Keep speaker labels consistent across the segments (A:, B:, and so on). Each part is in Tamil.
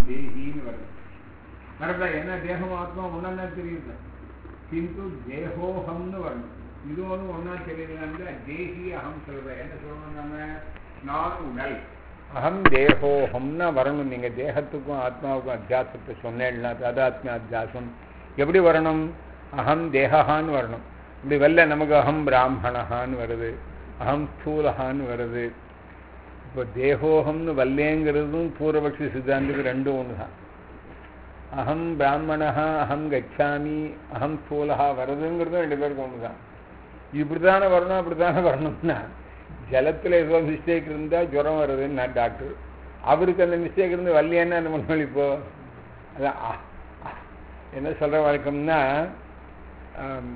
A: தேகின்னு வருது கரெக்டா என்ன தேகம் ஆத்மா ஒன்னா தெரியுது கிந்து தேகோஹம்னு வரணும் இது ஒன்றும் ஒன்னா தெரியல தேகி அகம் சொல்றேன் என்ன சொல்லணும் நம்ம நான் உடல் அகம் தேகோஹம்னா வரணும் நீங்க தேகத்துக்கும் ஆத்மாவுக்கும் அத்தியாசத்தை சொன்னேன்னா தாதாத்மிய அத்தியாசம் எப்படி வரணும் அகம் தேகான்னு வரணும் இப்படி வரல நமக்கு அகம் பிராமணஹான்னு வருது அகம் ஸ்தூலஹான்னு வருது இப்போ தேகோகம்னு வல்லேங்கிறதும் பூர்வபக்ஷி சித்தாந்தத்துக்கு ரெண்டும் ஒன்று தான் அகம் பிராமணா அகம் கச்சாமி அகம் ஸ்தூலஹா வருதுங்கிறதும் ரெண்டு பேருக்கு ஒன்று தான் இப்படி தானே வரணும் அப்படி தானே வரணும்னா ஜலத்தில் ஏதோ மிஸ்டேக் இருந்தால் ஜுரம் வருதுன்னு நான் டாக்டர் அவருக்கு அந்த மிஸ்டேக் இருந்து வரலையான்னா என்ன பண்ணுவோம் இப்போ அதான் ஆ, ஆ, என்ன சொல்கிற வழக்கம்னா ஆம்,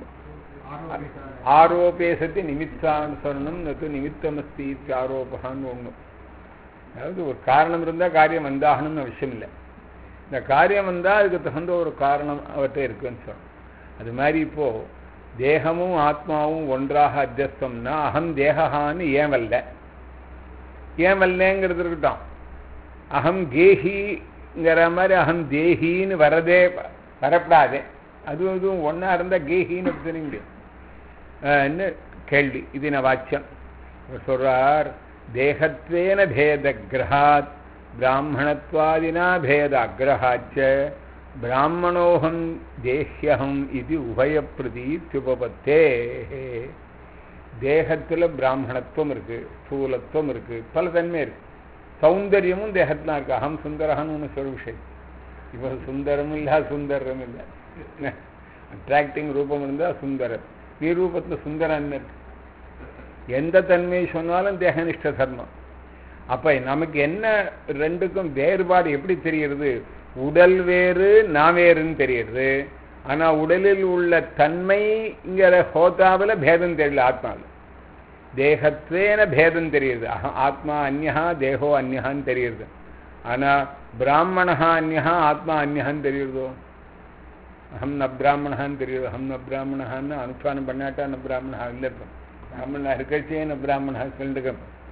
A: ஆரோபேசத்தை நிமித்தானுசரணம் நது நிமித்தமஸ்தி ஆரோபகான்னு ஒன்று அதாவது ஒரு காரணம் இருந்தால் காரியம் வந்தாகணும்னு அவசியம் இல்லை இந்த காரியம் வந்தால் அதுக்கு தகுந்த ஒரு காரணம் அவர்கிட்ட இருக்குன்னு சொல்லணும் அது மாதிரி இப்போ தேகமும் ஆத்மாவும் ஒன்றாக அத்தியஸ்தம்னா அகம் தேகான்னு ஏன் வரல ஏன் வரலங்கிறது இருக்கட்டும் அகம் கேஹிங்கிற மாதிரி அகம் தேஹின்னு வரதே வரப்படாதே அதுவும் இதுவும் ஒன்றா இருந்தால் கேஹின்னு அப்படி தெரிய முடியும் என்ன கேள்வி இது நான் வாக்கியம் இவர் சொல்றார் தேகத்வேன பேத கிரகாத் பிராமணத்வாதினா பேத அக்ரஹாச்ச பிராமணோகம் தேஹ்யகம் இது உபயப்பிரதீத்யுபபத்தே தேகத்தில் பிராமணத்துவம் இருக்கு ஸ்தூலத்துவம் இருக்கு பல தன்மை இருக்கு சௌந்தரியமும் தேகத்தில் இருக்கு அகம் சுந்தரகன்னு ஒன்று சொல்ல விஷயம் இப்போ சுந்தரம் இல்லை சுந்தரம் இல்லை அட்ராக்டிங் ரூபம் இருந்தால் சுந்தரம் நீ ரூபத்தில் சுந்தரன் இருக்கு எந்த தன்மையை சொன்னாலும் தேகனிஷ்ட தர்மம் அப்ப நமக்கு என்ன ரெண்டுக்கும் வேறுபாடு எப்படி தெரிகிறது உடல் வேறு நான் வேறுன்னு தெரியுது ஆனா உடலில் உள்ள தன்மைங்கிற ஹோதாவில் பேதம் தெரியல ஆத்மாவில் தேகத்வேன பேதம் தெரியுது அஹ ஆத்மா அந்நா தேகோ அந்நகான்னு தெரியுது ஆனா பிராமணா அந்நா ஆத்மா அந்நகான்னு தெரியுறதோ அகம் ந பிராமணான்னு தெரியுது அகம் ந பிராமணான்னு அனுஷ்டானம் பண்ணாட்டா ந பிராமணா இல்லை இப்போ பிராமணா இருக்கச்சே ந பிராமணா சொல்லிட்டு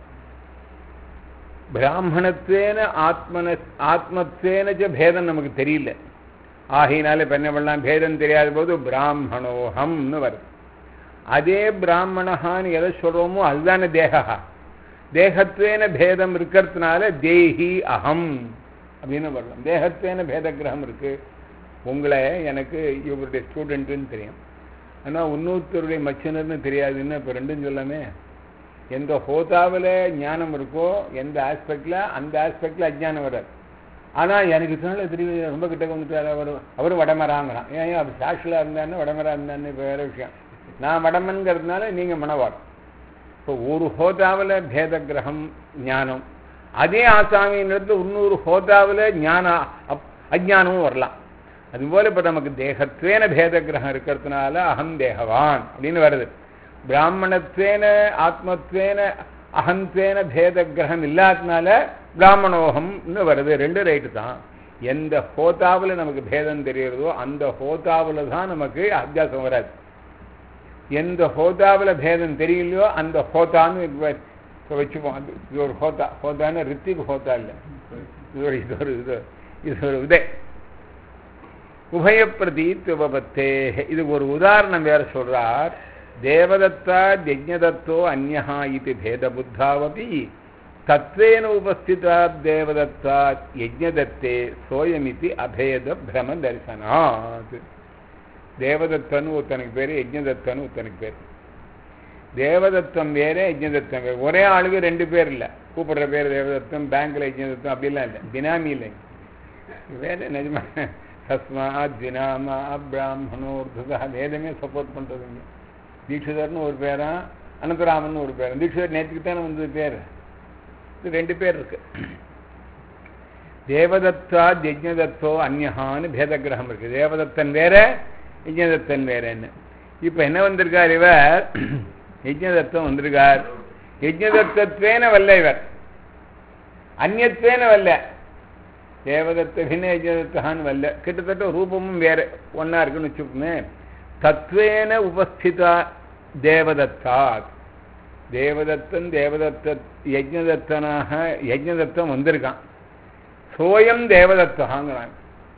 A: பிராமணத்வேன ஆத்மன ஆத்மத்வேன ச பேதம் நமக்கு தெரியல ஆகையினால இப்போ என்ன பண்ணலாம் பேதம் தெரியாத போது பிராமணோஹம்னு வருது அதே பிராமணஹான்னு எதை சொல்கிறோமோ அதுதானே தேகா தேகத்வேன பேதம் இருக்கிறதுனால தேஹி அகம் அப்படின்னு வரலாம் தேகத்வேன பேத கிரகம் இருக்கு உங்களை எனக்கு இவருடைய ஸ்டூடெண்ட்டுன்னு தெரியும் ஆனால் இன்னொருத்தருடைய மச்சினர்னு தெரியாதுன்னு இப்போ ரெண்டும் சொல்லாமே எந்த ஹோதாவில் ஞானம் இருக்கோ எந்த ஆஸ்பெக்டில் அந்த ஆஸ்பெக்டில் அஜ்ஞானம் வராது ஆனால் எனக்கு சொன்னால தெரியும் ரொம்ப கிட்ட வந்துட்டார் அவர் அவரும் வடமராங்கிறான் ஏன் ஏன் அவர் சாட்சியில் இருந்தாருன்னு வடமரா இருந்தான்னு இப்போ வேறு விஷயம் நான் வடமன்கிறதுனால நீங்கள் மணவாள் இப்போ ஒரு ஹோதாவில் பேத கிரகம் ஞானம் அதே ஆசாமியினிடத்துல இன்னொரு ஹோதாவில் ஞான அப் அஜ்ஞானமும் வரலாம் அதுபோல் இப்போ நமக்கு தேகத்வேன பேத கிரகம் இருக்கிறதுனால அகம் தேகவான் அப்படின்னு வருது பிராமணத்வேன ஆத்மத்வேன அகந்த்வேன பேத கிரகம் இல்லாததுனால பிராமணோகம்னு வருது ரெண்டு ரைட்டு தான் எந்த ஹோதாவில் நமக்கு பேதம் தெரிகிறதோ அந்த ஹோதாவில் தான் நமக்கு அத்தியாசம் வராது எந்த ஹோதாவில் பேதம் தெரியலையோ அந்த ஹோதான்னு இப்போ வச்சுப்போம் அது இது ஒரு ஹோதா ஹோதான்னு ரித்திக் ஹோதா இல்லை இது ஒரு இது ஒரு இது இது ஒரு உதே உபயப்பிரதீத் உபபத்தே இது ஒரு உதாரணம் வேற சொல்றார் தேவதத்தா யஜ்ஞதத்தோ அந்நா இது பேதபுத்தாவபி தத்வேன உபஸ்திதா தேவதத்தா யஜ்ஞதத்தே சோயமிதி அபேத பிரம தரிசனாத் தேவதத்தன்னு ஒருத்தனுக்கு பேர் யஜ்ஞதத்தன்னு ஒருத்தனுக்கு பேர் தேவதத்தம் வேற யஜ்ஞதத்தம் வேறு ஒரே ஆளுக்கு ரெண்டு பேர் இல்லை கூப்பிடுற பேர் தேவதத்தம் பேங்க்ல யஜ்ஞதத்தம் அப்படிலாம் இல்லை பினாமி இல்லை வேற நிஜமா தஸ்மாத் தினாமா பிராமணோர்துதா வேதமே சப்போர்ட் பண்ணுறதுங்க தீட்சிதர்னு ஒரு பேரா அனந்தராமன் ஒரு பேர் தீட்சிதர் நேற்றுக்கு தானே வந்தது பேர் இது ரெண்டு பேர் இருக்கு தேவதத்தா யஜ்ஞதத்தோ அந்நகான்னு பேத கிரகம் இருக்கு தேவதத்தன் வேற யஜ்ஞதத்தன் வேறன்னு இப்போ என்ன வந்திருக்கார் இவர் யஜ்ஞதத்தம் வந்திருக்கார் யஜ்ஞதத்தத்வேன வல்ல இவர் அந்நத்வேன வல்ல தேவதத்த பின்ன யஜ்ஞதத்தான்னு வல்ல கிட்டத்தட்ட ரூபமும் வேற ஒன்னா இருக்குன்னு வச்சுக்கோமே தத்வேன உபஸ்திதா தேவதத்தாத் தேவதத்தன் தேவதத்த யஜ்ஞதத்தனாக யஜ்ஞதத்தம் வந்திருக்கான் சோயம் தேவதத்தகாங்கிறாங்க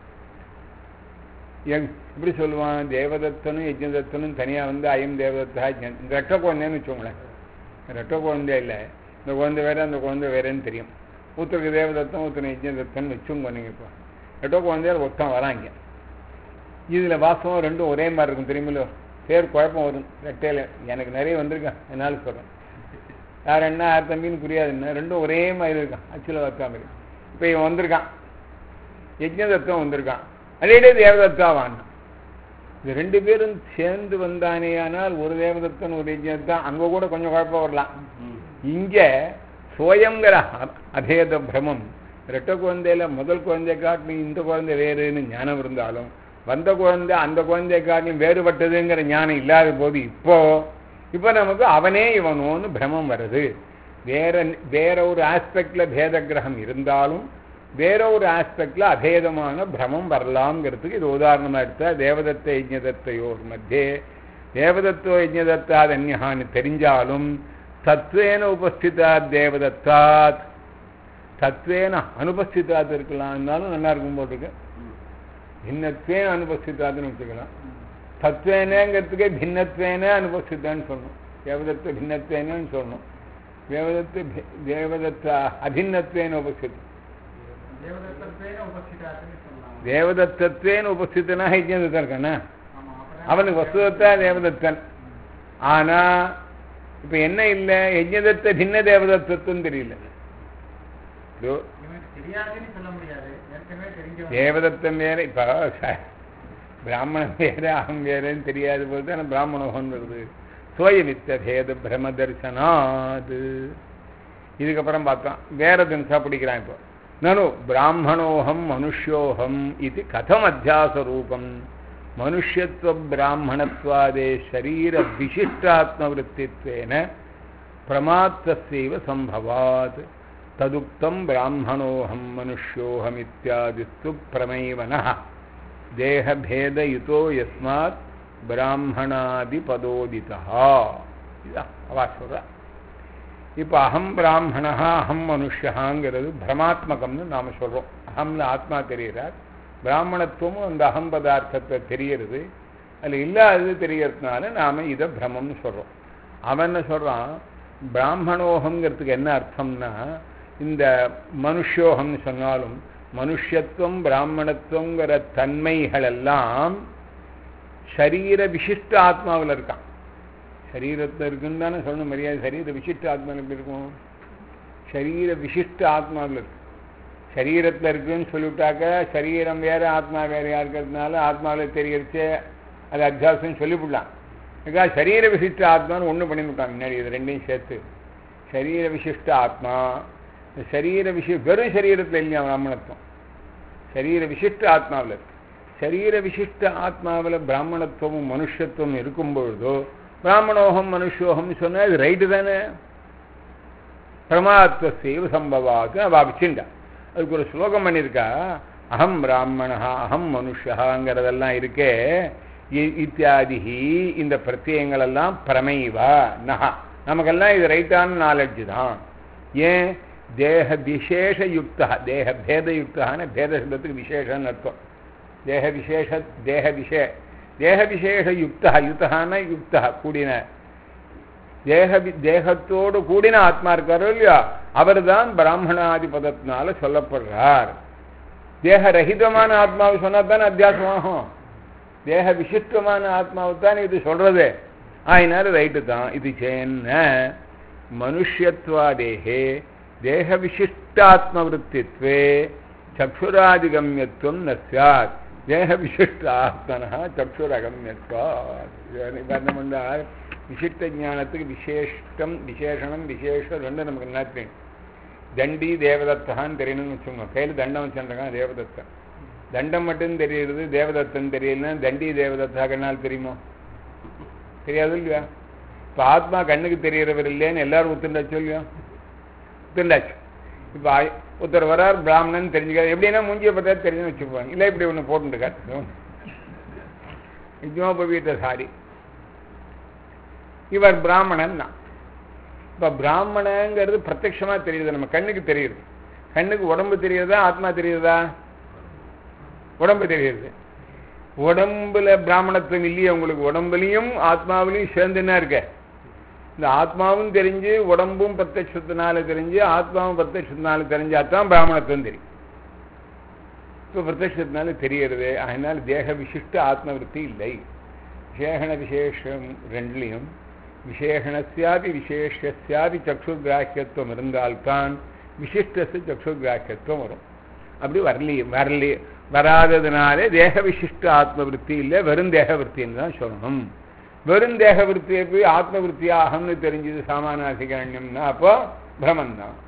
A: எங் எப்படி சொல்லுவான் தேவதத்தனும் யஜ்ஞதத்தனும் தனியாக வந்து அயம் தேவதத்தா யஜ்ஞ- ரெட்ட குழந்தைன்னு வச்சுக்கோங்களேன் ரெட்ட குழந்தை இல்லை இந்த குழந்தை வேற அந்த குழந்தை வேறேன்னு தெரியும் ஒருத்தருக்கு தேவதத்தம் ஒருத்தர் யஜ்ஞதத்தன் வச்சுங்க நீங்கள் இப்போ ரெட்ட குழந்தையால் ஒருத்தன் வராங்க இதில் வாசம் ரெண்டும் ஒரே மாதிரி இருக்கும் தெரியுமில்ல பேர் குழப்பம் வரும் ரெட்டையில் எனக்கு நிறைய வந்திருக்கேன் என்னால் சொல்கிறேன் யார் என்ன யார் தம்பின்னு புரியாது என்ன ரெண்டும் ஒரே மாதிரி இருக்கான் அச்சில் வச்சா மாதிரி இப்போ இவன் வந்திருக்கான் யஜ்ஞதத்தம் வந்திருக்கான் அடேடே தேவதத்தாவான் இந்த ரெண்டு பேரும் சேர்ந்து வந்தானேயானால் ஒரு தேவதத்தன் ஒரு யஜ்ஞத்தான் அங்கே கூட கொஞ்சம் குழப்பம் வரலாம் இங்கே சோயங்கிற அ- அபேத பிரமம் ரெட்ட குழந்தையில முதல் குழந்தை காட்டிலும் இந்த குழந்தை வேறுன்னு ஞானம் இருந்தாலும் வந்த குழந்தை அந்த குழந்தை காட்டிலும் வேறுபட்டதுங்கிற ஞானம் இல்லாத போது இப்போ இப்போ நமக்கு அவனே இவனோன்னு பிரமம் வருது வேற வேற ஒரு ஆஸ்பெக்ட்ல பேத கிரகம் இருந்தாலும் வேற ஒரு ஆஸ்பெக்ட்ல அபேதமான பிரமம் வரலாம்ங்கிறதுக்கு இது உதாரணமா எடுத்தா தேவதத்த யஜ்ஞதத்தையோர் மத்தியே தேவதத்தோ யஜ்ஞதத்தாத் அந்யஹான்னு தெரிஞ்சாலும் தத்வேன உபஸ்திதா தேவதத்தாத் தத்வேன அனுபஸ்திதாத் இருக்கலாம்னாலும் நல்லா இருக்கும் போல் இருக்கு பின்னத்வேன அனுபஸ்திதாத்னு வச்சுக்கலாம் தத்வேனங்கிறதுக்கே பின்னத்வேன அனுபஸ்திதான்னு சொல்லணும் தேவதத்த பின்னத்வேனன்னு சொல்லணும் தேவதத்த பி- தேவதத்த அபின்னத்வேன உபஸ்திதம்
B: தேவதத்தத்வேன உபஸ்திதாத்துன்னு சொல்லலாம்
A: தேவதத்தத்வேன உபஸ்திதனா யஜ்ஞதத்தன் இருக்கானா
B: ஆமா அப்பதான்
A: அவனுக்கு வசுதத்தா தேவதத்தன் ஆனா இப்ப என்ன இல்லை யஜ்ஞதத்த பின்ன தேவதத்தத்துவம் தெரியல இதோ
B: இவனுக்கு தெரியாதுன்னு சொல்ல முடியாது ஏற்கனவே தெரிஞ்சவன்
A: தேவதத்தம் வேற இப்ப ச- பிராமணன் வேற அகம் வேறன்னு தெரியாத போது தான் பிராமணோகம் வருது சோயமித்த பேத பிரம தரிசனாது இதுக்கப்புறம் பார்த்தோம் வேற தினசா பிடிக்கிறான் இப்போ நனு பிராமணோகம் மனுஷ்யோகம் இது கதம் அத்தியாச ரூபம் மனுஷ்யத்துவ பிராமணத்வாதே சரீர விசிஷ்டாத்மவருத்தித்வேன பிரமாத்தசைவ சம்பவாத் ததுக்தம் பிராமணோகம் மனுஷ்யோகமித்யாதிஸ்து பிரமைவனः தேகபேதயுதோ யஸ்மாத் பிராமணாதிபதோதிதா இதுதான் அவா சொல்றா இப்போ அகம் பிராமணா அகம் மனுஷாங்கிறது பிரமாத்மகம்னு நாம் சொல்கிறோம் அகம்னு ஆத்மா தெரிகிறார் பிராமணத்துவமும் அந்த அகம் பதார்த்தத்தை தெரியறது அதில் இல்லாதது தெரியறதுனால நாம் இதை பிரமம்னு சொல்கிறோம் அவன் என்ன சொல்கிறான் பிராமணோகங்கிறதுக்கு என்ன அர்த்தம்னா இந்த மனுஷோகம்னு சொன்னாலும் மனுஷத்துவம் பிராமணத்துவங்கிற தன்மைகள் எல்லாம் சரீர விசிஷ்ட ஆத்மாவில் இருக்கான் சரீரத்தில் இருக்குன்னு தானே சொல்லணும் மரியாதை சரீர விசிஷ்ட ஆத்மாவில் எப்படி இருக்கும் சரீர விசிஷ்ட ஆத்மாவில் இருக்கு சரீரத்தில் இருக்குன்னு சொல்லிவிட்டாக்க சரீரம் வேற ஆத்மா வேறையா இருக்கிறதுனால ஆத்மாவில் தெரியறச்சே அது அத்தியாசம் சொல்லிவிடலாம் இருக்கா சரீர விசிஷ்ட ஆத்மான்னு ஒன்று பண்ணிவிட்டான் முன்னாடி இது ரெண்டையும் சேர்த்து சரீர விசிஷ்ட ஆத்மா இந்த சரீர விஷய வெறும் சரீரத்தில் இல்லையா பிராமணத்துவம் சரீர விசிஷ்ட ஆத்மாவில் இருக்கு சரீர விசிஷ்ட ஆத்மாவில் பிராமணத்துவமும் மனுஷத்துவம் இருக்கும் பொழுதோ பிராமணோகம் மனுஷோகம்னு சொன்னா இது ரைட்டு தானே பிரமாத்வ சேவ சம்பவாக்கு அவ வச்சுண்டா அதுக்கு ஒரு ஸ்லோகம் பண்ணியிருக்கா அகம் பிராமணா அகம் மனுஷாங்கிறதெல்லாம் இருக்கே இ- இத்தியாதிஹி இந்த பிரத்யங்கள் எல்லாம் பிரமைவா நகா நமக்கெல்லாம் இது ரைட்டான நாலெட்ஜ் தான் ஏன் தேக விசேஷ யுக்தா தேக பேத யுக்தான பேத சப்தத்துக்கு விசேஷம்னு அர்த்தம் தேக விசேஷ தேக விஷே தேக விசேஷ யுக்தா யுக்தான யுக்தா கூடின தேக வி- தேகத்தோடு கூடின ஆத்மா இருக்காரோ இல்லையா அவர் தான் பிராமணாதி பதத்தினால சொல்லப்படுறார் தேக ரஹிதமான ஆத்மாவை சொன்னா தானே அத்தியாசமாகும் தேக விசிஷ்டமான ஆத்மாவை தான் இது சொல்றது ஆயினால ரைட்டு தான் இது சேன்ன மனுஷ்யத்வாதேகே தேக விசிஷ்டாத்மவருத்தித்வே சக்ஷுராதிகமியத்துவம் ந சாத் தேக விசிஷ்டாத்மனா சக்ஷுரகமியத்வாத் என்ன பண்ணால் விசிஷ்ட ஞானத்துக்கு விசேஷ்டம் விசேஷணம் விசேஷம் ரெண்டும் நமக்கு என்ன தெரியும் தண்டி தேவதத்தான்னு தெரியணும்னு வச்சுக்கோங்க கையில் தண்டம் வச்சுருக்கான் தேவதத்தன் தண்டம் மட்டும் தெரியுது தேவதத்தன் தெரியலன்னா தண்டி தேவதத்தா கண்ணால் தெரியுமோ தெரியாது இல்லையா இப்போ ஆத்மா கண்ணுக்கு தெரியறவர் இல்லைன்னு எல்லாரும் ஒத்துண்டாச்சு இல்லையா ஒத்துண்டாச்சு இப்போ ஒருத்தர் வரார் பிராமணன் தெரிஞ்சுக்காது எப்படின்னா மூஞ்சியை பார்த்தா தெரிஞ்சுன்னு வச்சுக்குவாங்க இல்லை இப்படி ஒன்று போட்டுருக்காரு யஜ்னோபவீத சாரி இவர் பிராமணன் தான் இப்போ பிராமணங்கிறது பிரத்யட்சமாக தெரியுது நம்ம கண்ணுக்கு தெரியுது கண்ணுக்கு உடம்பு தெரியுறதா ஆத்மா தெரியுறதா உடம்பு தெரியுது உடம்புல பிராமணத்துவம் இல்லையே உங்களுக்கு உடம்புலையும் ஆத்மாவிலையும் சேர்ந்துன்னா இருக்க இந்த ஆத்மாவும் தெரிஞ்சு உடம்பும் பிரத்யட்சத்தினால தெரிஞ்சு ஆத்மாவும் பிரத்யட்சத்தினால தெரிஞ்சாதான் பிராமணத்துவம் தெரியும் இப்போ பிரத்யட்சத்தினால தெரியறது அதனால தேக விசிஷ்ட ஆத்ம விருத்தி இல்லை விசேஷண விசேஷம் ரெண்டுலையும் விசேஷணஸ்யாபி விசேஷஸ்யாபி சக்ஷுகிராஹியத்துவம் இருந்தால்தான் விசிஷ்டசு சக்ஷுகிராஹியத்துவம் வரும் அப்படி வரலையே வரலையே வராததுனாலே தேக விசிஷ்ட ஆத்ம விருத்தி இல்லை வெறும் தேக விருத்தின்னு தான் சொல்லணும் வெறும் தேக விருத்தியை போய் ஆத்ம விருத்தி ஆகம்னு தெரிஞ்சது சாமானாசிகரண்யம்னா அப்போ பிரமந்தான்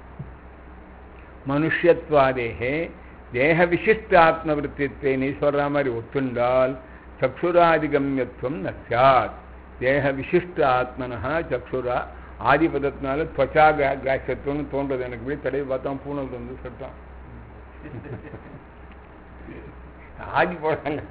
A: மனுஷத்வாதேகே தேக விசிஷ்ட ஆத்ம விருத்தியத்தை நீ சொல்ற மாதிரி ஒத்துண்டால் சக்ஷுராதிகம்யத்துவம் ந சாத் தேக விசிஷ்ட ஆத்மனா சக்ஷுரா ஆதிபதத்தினால துவச்சா கிராட்சத்துவம்னு தோன்றது எனக்கு போய் தடவை பார்த்தா பூனல் வந்து சொல்லிட்டான் ஆதி போடாங்க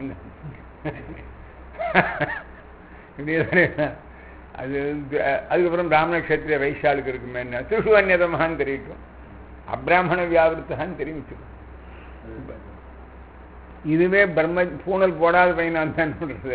A: அது அதுக்கப்புறம் பிராமண கஷத்திரிய வைஷாலுக்கு இருக்குமே என்ன திருஷு அந்நதமான்னு தெரிவிக்கும் அப்ராமண வியாபிருத்தான்னு தெரிவிக்கும் இதுவே பிரம்ம பூனல் போடாத பையனான் தான் சொல்றது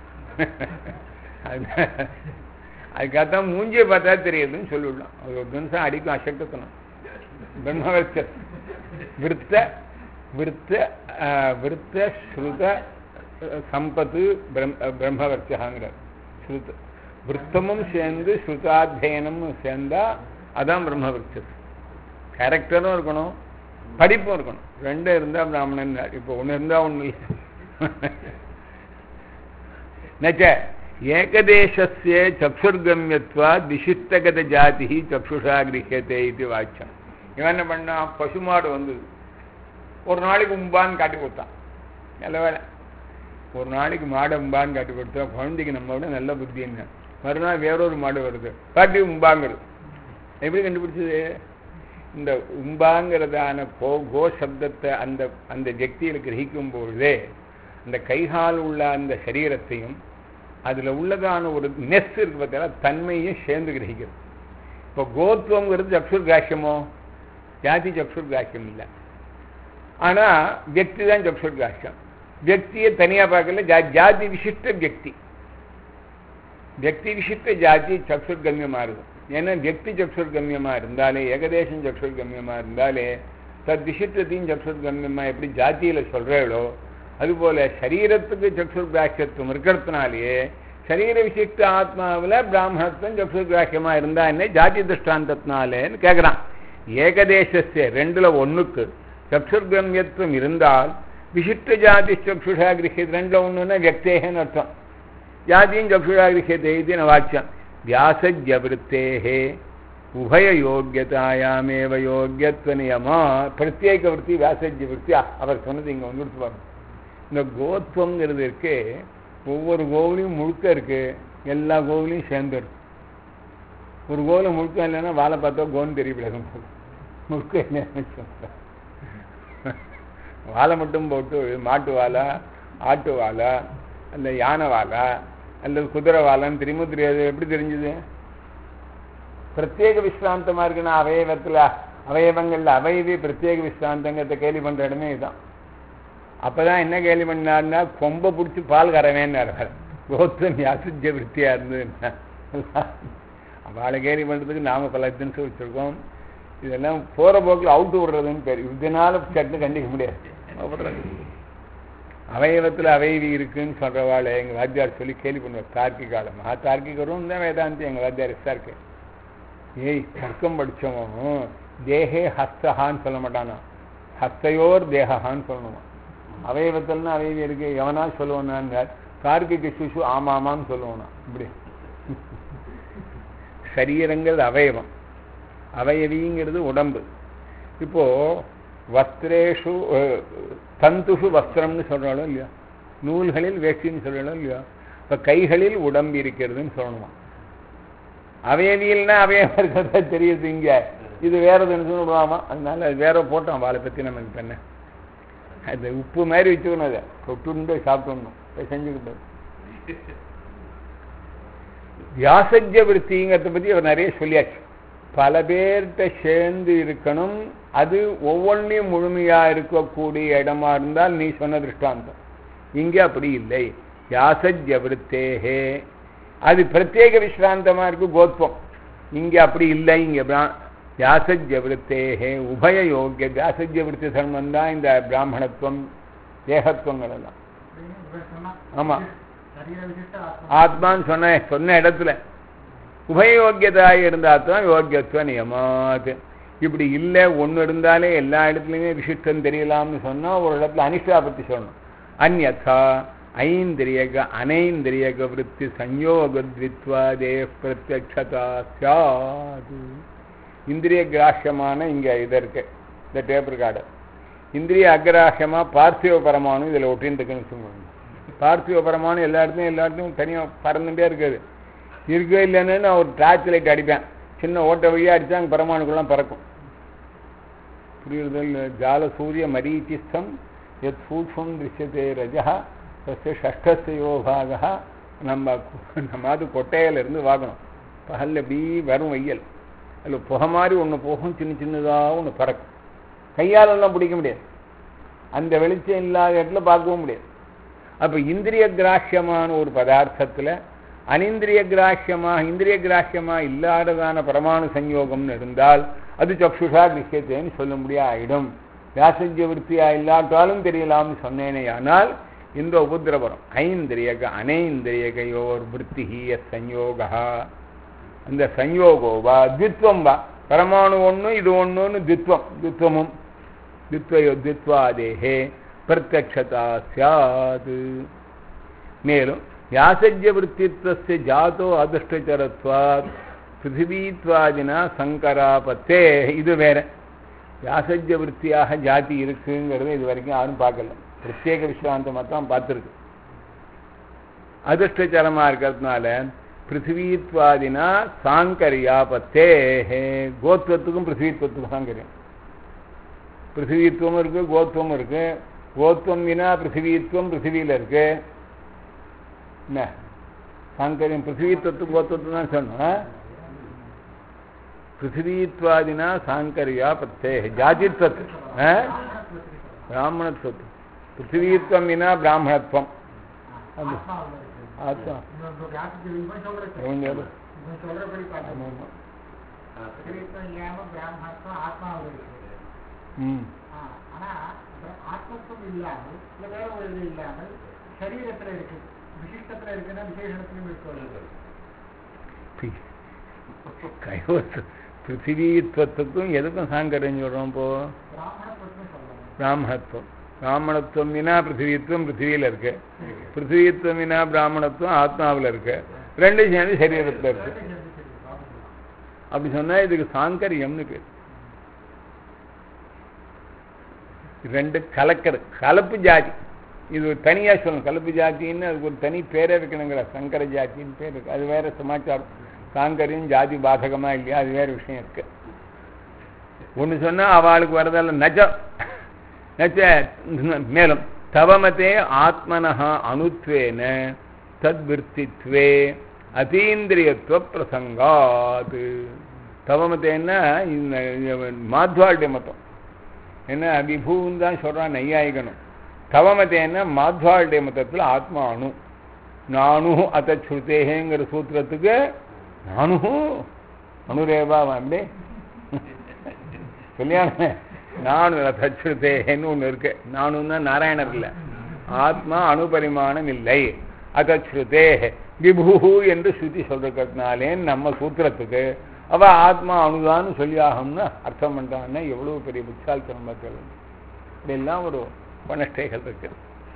A: அதுக்காகத்தான் மூஞ்சியை பார்த்தா தெரியுதுன்னு சொல்லிவிடலாம் அது ஒரு நிமிஷம் அடிக்கும் அசக்தத்தனம் பிரம்மவர்ச்ச விருத்த விருத்த விருத்த ஸ்ருத சம்பத்து பிரம்மவர்ச்சாங்கிறார் ஸ்ருத விருத்தமும் சேர்ந்து ஸ்ருதாத்தியனமும் சேர்ந்தா அதான் பிரம்மவர்ச்சது கேரக்டரும் இருக்கணும் படிப்பும் இருக்கணும் ரெண்டும் இருந்தா பிராமணன் இப்போ ஒன்று இருந்தா ஒன்று இல்லை நச்ச ஏகதேசஸ்ய சக்ஷுர்கமியத்வாத் விசிஷ்டகத ஜாதி சக்ஷுஷா கிரகியத்தை இது வாக்கியம் இவன் என்ன பண்ணான் பசுமாடு வந்தது ஒரு நாளைக்கு உம்பான்னு காட்டி கொடுத்தான் நல்ல வேலை ஒரு நாளைக்கு மாடை உம்பான்னு காட்டி கொடுத்தா குழந்தைக்கு நம்ம விட நல்ல புத்தி என்ன மறுநாள் வேறொரு மாடு வருது காட்டி உம்பாங்கிறது எப்படி கண்டுபிடிச்சது இந்த உம்பாங்கிறதான கோ கோ சப்தத்தை அந்த அந்த ஜக்தியில் கிரகிக்கும் பொழுதே அந்த கைகால் உள்ள அந்த சரீரத்தையும் அதில் உள்ளதான ஒரு நெஸ் இருக்கு பார்த்தீங்கன்னா தன்மையும் சேர்ந்து கிரகிக்கிறது இப்போ கோத்துவங்கிறது சக்ஷுர் கிராக்கியமோ ஜாதி சக்ஷுர் கிராக்கியம் இல்லை ஆனால் வியக்தி தான் சக்ஷுர் கிராக்கியம் வியக்தியை தனியாக பார்க்கல ஜா ஜாதி விசிஷ்ட வியக்தி வியக்தி விசிஷ்ட ஜாதி சக்ஷுர் கம்யமாக இருக்கும் ஏன்னா வியக்தி சக்ஷுர் கம்யமாக இருந்தாலே ஏகதேசம் சக்ஷுர் கம்யமாக இருந்தாலே தத் விசிஷ்டத்தையும் சக்ஷுர் கம்யமாக எப்படி ஜாத்தியில் சொல்கிறீங்களோ அதுபோல சரீரத்துக்கு சக்ஷுர் கிராக்கியத்துவம் இருக்கிறதுனாலேயே சரீர விசிஷ்ட ஆத்மாவில் பிராமணத்துவம் சக்ஷுர் கிராக்கியமாக இருந்தா என்ன ஜாதி திருஷ்டாந்தத்தினாலேன்னு கேட்குறான் ஏகதேசஸ்ய ரெண்டுல ஒன்றுக்கு சக்ஷுர்கமியத்துவம் இருந்தால் விசிஷ்ட ஜாதி சக்ஷுஷா கிரகியது ரெண்டுல ஒன்றுன்னா வியக்தேகன்னு அர்த்தம் ஜாதியும் சக்ஷுஷா கிரகியத்தை இது வாக்கியம் வியாசஜவருத்தேகே உபய யோக்கியதாயாமேவ யோக்கியத்துவ நியமா பிரத்யேக விற்பி வியாசஜ்ய விற்பி அவர் சொன்னது இங்கே வந்து பாருங்க இந்த கோத்துவங்கிறது இருக்கு ஒவ்வொரு கோவிலையும் முழுக்க இருக்கு எல்லா கோவிலையும் சேர்ந்து இருக்கு ஒரு கோவில் முழுக்க இல்லைன்னா வாழை பார்த்தா கோன்னு தெரியவிடாது முழுக்க இல்லைன்னு சொல்றேன் வாழை மட்டும் போட்டு மாட்டு வாழை ஆட்டு வாழை அல்ல யானை வாழை அல்லது குதிரை வாழைன்னு தெரியுமோ தெரியாது எப்படி தெரிஞ்சுது பிரத்யேக விஸ்ராந்தமா இருக்குன்னா அவயவத்தில் அவயவங்கள்ல அவயவி பிரத்யேக விஸ்ராந்தங்கிறத கேள்வி பண்ற இடமே இதுதான் அப்பதான் என்ன கேள்வி பண்ணாருன்னா கொம்பை பிடிச்சி பால் கறவேன்னாரு கோத்தம் யாசிஜ விற்த்தியா இருந்ததுன்னா அவளை கேள்வி பண்ணுறதுக்கு நாம பல தினசு வச்சிருக்கோம் இதெல்லாம் போற போக்கில் அவுட்டு விடுறதுன்னு பேர் இதனால சட்னு கண்டிக்க முடியாது அவயவத்தில் அவைவி இருக்குன்னு சொல்றவாள் எங்க வாத்தியார் சொல்லி கேள்வி பண்ணுவார் தார்க்கிகால மகா தார்க்கிகரும் தான் வேதாந்தி எங்க வாத்தியார் இருக்கு ஏய் தர்க்கம் படிச்சவன் தேகே ஹஸ்தஹான்னு சொல்ல மாட்டானா ஹஸ்தையோர் தேகான்னு சொல்லணுமா அவயவத்தில்னா அவயவி இருக்கு எவனா சொல்லுவானா கார்த்திகை சுஷு ஆமாமான்னு சொல்லுவானா இப்படி சரீரங்கள் அவயவம் அவயவிங்கிறது உடம்பு இப்போ வஸ்திரேஷு தந்துஷு வஸ்திரம்னு சொல்றாலும் இல்லையா நூல்களில் வேஷ்டின்னு சொல்றாலும் இல்லையா இப்போ கைகளில் உடம்பு இருக்கிறதுன்னு சொல்லணுமா அவயவியல்னா அவயவம் இருக்கிறதா தெரியுது இங்க இது வேறதுன்னு சொல்லுவாமா அதனால அது வேற போட்டோம் வாழை பத்தி நமக்கு பண்ண அது உப்பு மாதிரி வச்சுக்கணும் அதை தொட்டுண்டு சாப்பிட்டுணும் செஞ்சுக்கிட்டோம் வியாசஜ விற்த்திங்கிறத பத்தி அவர் நிறைய சொல்லியாச்சு பல பேர்கிட்ட சேர்ந்து இருக்கணும் அது ஒவ்வொன்றையும் முழுமையா இருக்கக்கூடிய இடமா இருந்தால் நீ சொன்ன திருஷ்டாந்தம் இங்கே அப்படி இல்லை வியாசஜவருத்தேகே அது பிரத்யேக விஸ்ராந்தமா இருக்கு கோத்வம் இங்கே அப்படி இல்லை இங்கே பிரா வியாசஜவருத்தேகே உபய யோக்கிய வியாசஜவருத்தி தர்மம் தான் இந்த பிராமணத்துவம் தேகத்துவங்கள் எல்லாம்
B: அப்படின்னு இவர் சொன்னா
A: ஆமா.
B: சரீர விசிஷ்ட ஆத்மா
A: ஆத்மான்னு சொன்ன சொன்ன இடத்துல உபயோக்கியதாய் இருந்தால் தான் யோக்கியத்துவ நியமாத் இப்படி இல்லை ஒன்று இருந்தாலே எல்லா இடத்துலையுமே விசிஷ்டம் தெரியலாம்னு சொன்னால் ஒரு இடத்துல அனிஷ்டா பற்றி சொல்லணும் அந்யதா ஐந்திரியக அனைந்திரியக விற்பி சஞ்யோகத்வித்வாதே பிரத்யக்ஷதா சாது இந்திரிய கிராஹ்யமான இங்கே இது இருக்கு இந்த டேப் ரெக்கார்டு இந்திரிய அக்ராஹ்யமா பார்த்திவ பரமானு இதில் ஒட்டின்னு இருக்குன்னு சொல்லுவாங்க பார்த்திவ பரமானு எல்லா இடத்துலையும் எல்லா இடத்துலையும் தனியாக பறந்துட்டே இருக்குது இருக்கோ இல்லைன்னு நான் ஒரு டார்ச் லைட் அடிப்பேன் சின்ன ஓட்டை வழியாக அடித்தா அங்கே பரமாணுக்குலாம் பறக்கும் புரியுறது இல்லை ஜால சூரிய மரீச்சிஸ்தம் எத் சூக்ஷம் திருஷ்யத்தே ரஜா தஸ்ய ஷஷ்டஸ்யோ பாகா நம்ம நம்ம அது கொட்டையிலேருந்து வாங்கணும் பகலில் இப்படி வரும் வெய்யல் அதில் புகை மாதிரி ஒன்று போகும் சின்ன சின்னதாக ஒன்று பறக்கும் கையாலெல்லாம் பிடிக்க முடியாது அந்த வெளிச்சம் இல்லாத இடத்துல பார்க்கவும் முடியாது அப்போ இந்திரிய கிராஹ்யமான ஒரு பதார்த்தத்தில் அனிந்திரிய கிராஹ்யமா இந்திரிய கிராஹ்யமா இல்லாததான பரமாணு சஞ்யோகம்னு இருந்தால் அது சக்ஷுஷா கிரகியத்தேன்னு சொல்ல முடியாது ஆயிடும் வியாசஜ்ய விற்த்தியா இல்லாட்டாலும் தெரியலாம்னு சொன்னேனே ஆனால் இந்த உபதிரவரம் ஐந்திரியக அனைந்திரியகையோர் விற்த்திஹி சஞ்யோகா அந்த சஞ்யோகோ வா தித்வம் வா பரமாணு ஒன்று இது ஒன்றுன்னு தித்வம் தித்வமும் தித்வயோ தித்வாதேகே பிரத்யக்ஷதா சியாது மேலும் வியாசஜ்ய விற்த்தித்வஸ்ய ஜாதோ அதிருஷ்டச்சரத்வாத் பிருத்திவீத்வாதினா சங்கராபத்தே இது வேற வியாசஜ்ய விற்த்தியாக ஜாதி இருக்குங்கிறது இது வரைக்கும் யாரும் பார்க்கல பிரத்யேக விஸ்வாந்தமாக தான் பார்த்துருக்கு அதிர்ஷ்டச்சரமாக இருக்கிறதுனால பிருத்திவீத்வாதினா சாங்கரியாபத்தே கோத்வத்துக்கும் பிருத்திவீத்வத்துக்கும் சாங்கரியம் பிருத்திவீத்துவம் இருக்கு கோத்துவம் இருக்கு கோத்துவம் வினா பிருத்திவீத்துவம் பிருத்திவியில் இருக்கு என்ன சாங்கரியம் பிருத்திவீத்துவத்துக்கு கோத்துவத்துக்கு தான் சொன்னோம் பிருத்திவீத்வாதினா சாங்கரியா பத்தே ஜாதித்வத்து ஆ? பிராமணத்துவத்து பிருத்திவீத்வம் வினா பிராமணத்துவம் அந்த
B: ஆத்மாவுல இருக்கு
A: ஆத்மா
B: இவன் வியாசத்துக்கு இவன் சொல்றது
A: இவன் சொல்லு.
B: இவன் சொல்றபடி
A: ஆமா,
B: பார்த்தோம்
A: ஆமா.
B: பிரகிருத்தம் இல்லாம பிராமணத்துவம் ஆத்மாவில் இருக்கு
A: ம்
B: ஆ, ஆனா அப்புறம் ஆத்மத்துவம் இல்லாமல் இல்ல வேற ஒரு இது இல்லாமல் சரீரத்துல இருக்கு விசிஷ்டத்துல இருக்குன்னா விசேஷணத்திலும் இருக்கு
A: கைவச பிருத்திவீத்வத்துக்கும் எதுக்கும் சாங்கரியம் சொல்கிறோம் இப்போ
B: பிராமணத்துவம் சொல்லலாம்
A: பிராமணத்துவம் பிராமணத்துவம் வினா பிருத்திவித்துவம் பிருத்திவியில் இருக்கு பிருத்திவித்துவம் வினா பிராமணத்துவம் ஆத்மாவில் இருக்கு ரெண்டு சேர்ந்து சரீரத்தில் இருக்கு அப்படி சொன்னா இதுக்கு சாங்கரியம்னு பேர் ரெண்டு கலக்கிறது கலப்பு ஜாதி இது ஒரு தனியா சொல்லணும் கலப்பு ஜாதின்னு அதுக்கு ஒரு தனி பேரே இருக்கணுங்கிற சங்கர ஜாதின்னு பேர் இருக்கு அது வேற சமாச்சாரம் சாங்கரியம் ஜாதி பாதகமா இல்லையா அது வேற விஷயம் இருக்கு ஒன்று சொன்னா அவளுக்கு வரதால நஜ நச்ச மேலும் தவமதே ஆத்மனஹ அணுத்வேன தத்விற்த்தித்வே அதீந்திரியத்துவ பிரசங்காத் தவமத்தேன்னா இந்த மாத்வாளுடைய மதம் என்ன விபூன்னு தான் சொல்கிறான் நையாயிகனும் தவமத்தேன்னா மாத்வாளுடைய மதத்தில் ஆத்மா அணு நானு அத்த ஸ்ருதேங்கிற சூத்திரத்துக்கு நானு அணுரேவா அப்படி கல்யாணம் நானு அத்தச்சுதேன்னு ஒன்று இருக்கு நானும் தான் நாராயணர் இல்லை ஆத்மா அணுபரிமாணம் இல்லை அத்தச்சுதே விபு என்று ஸ்ருதி சொல்றதுனாலே நம்ம சூத்திரத்துக்கு அவ ஆத்மா அணுதான்னு சொல்லி ஆகும்னு அர்த்தம் பண்றான்னு எவ்வளவு பெரிய புத்தால்தனம் பார்க்கல இதெல்லாம் ஒரு பணஷ்டைகள் இருக்கு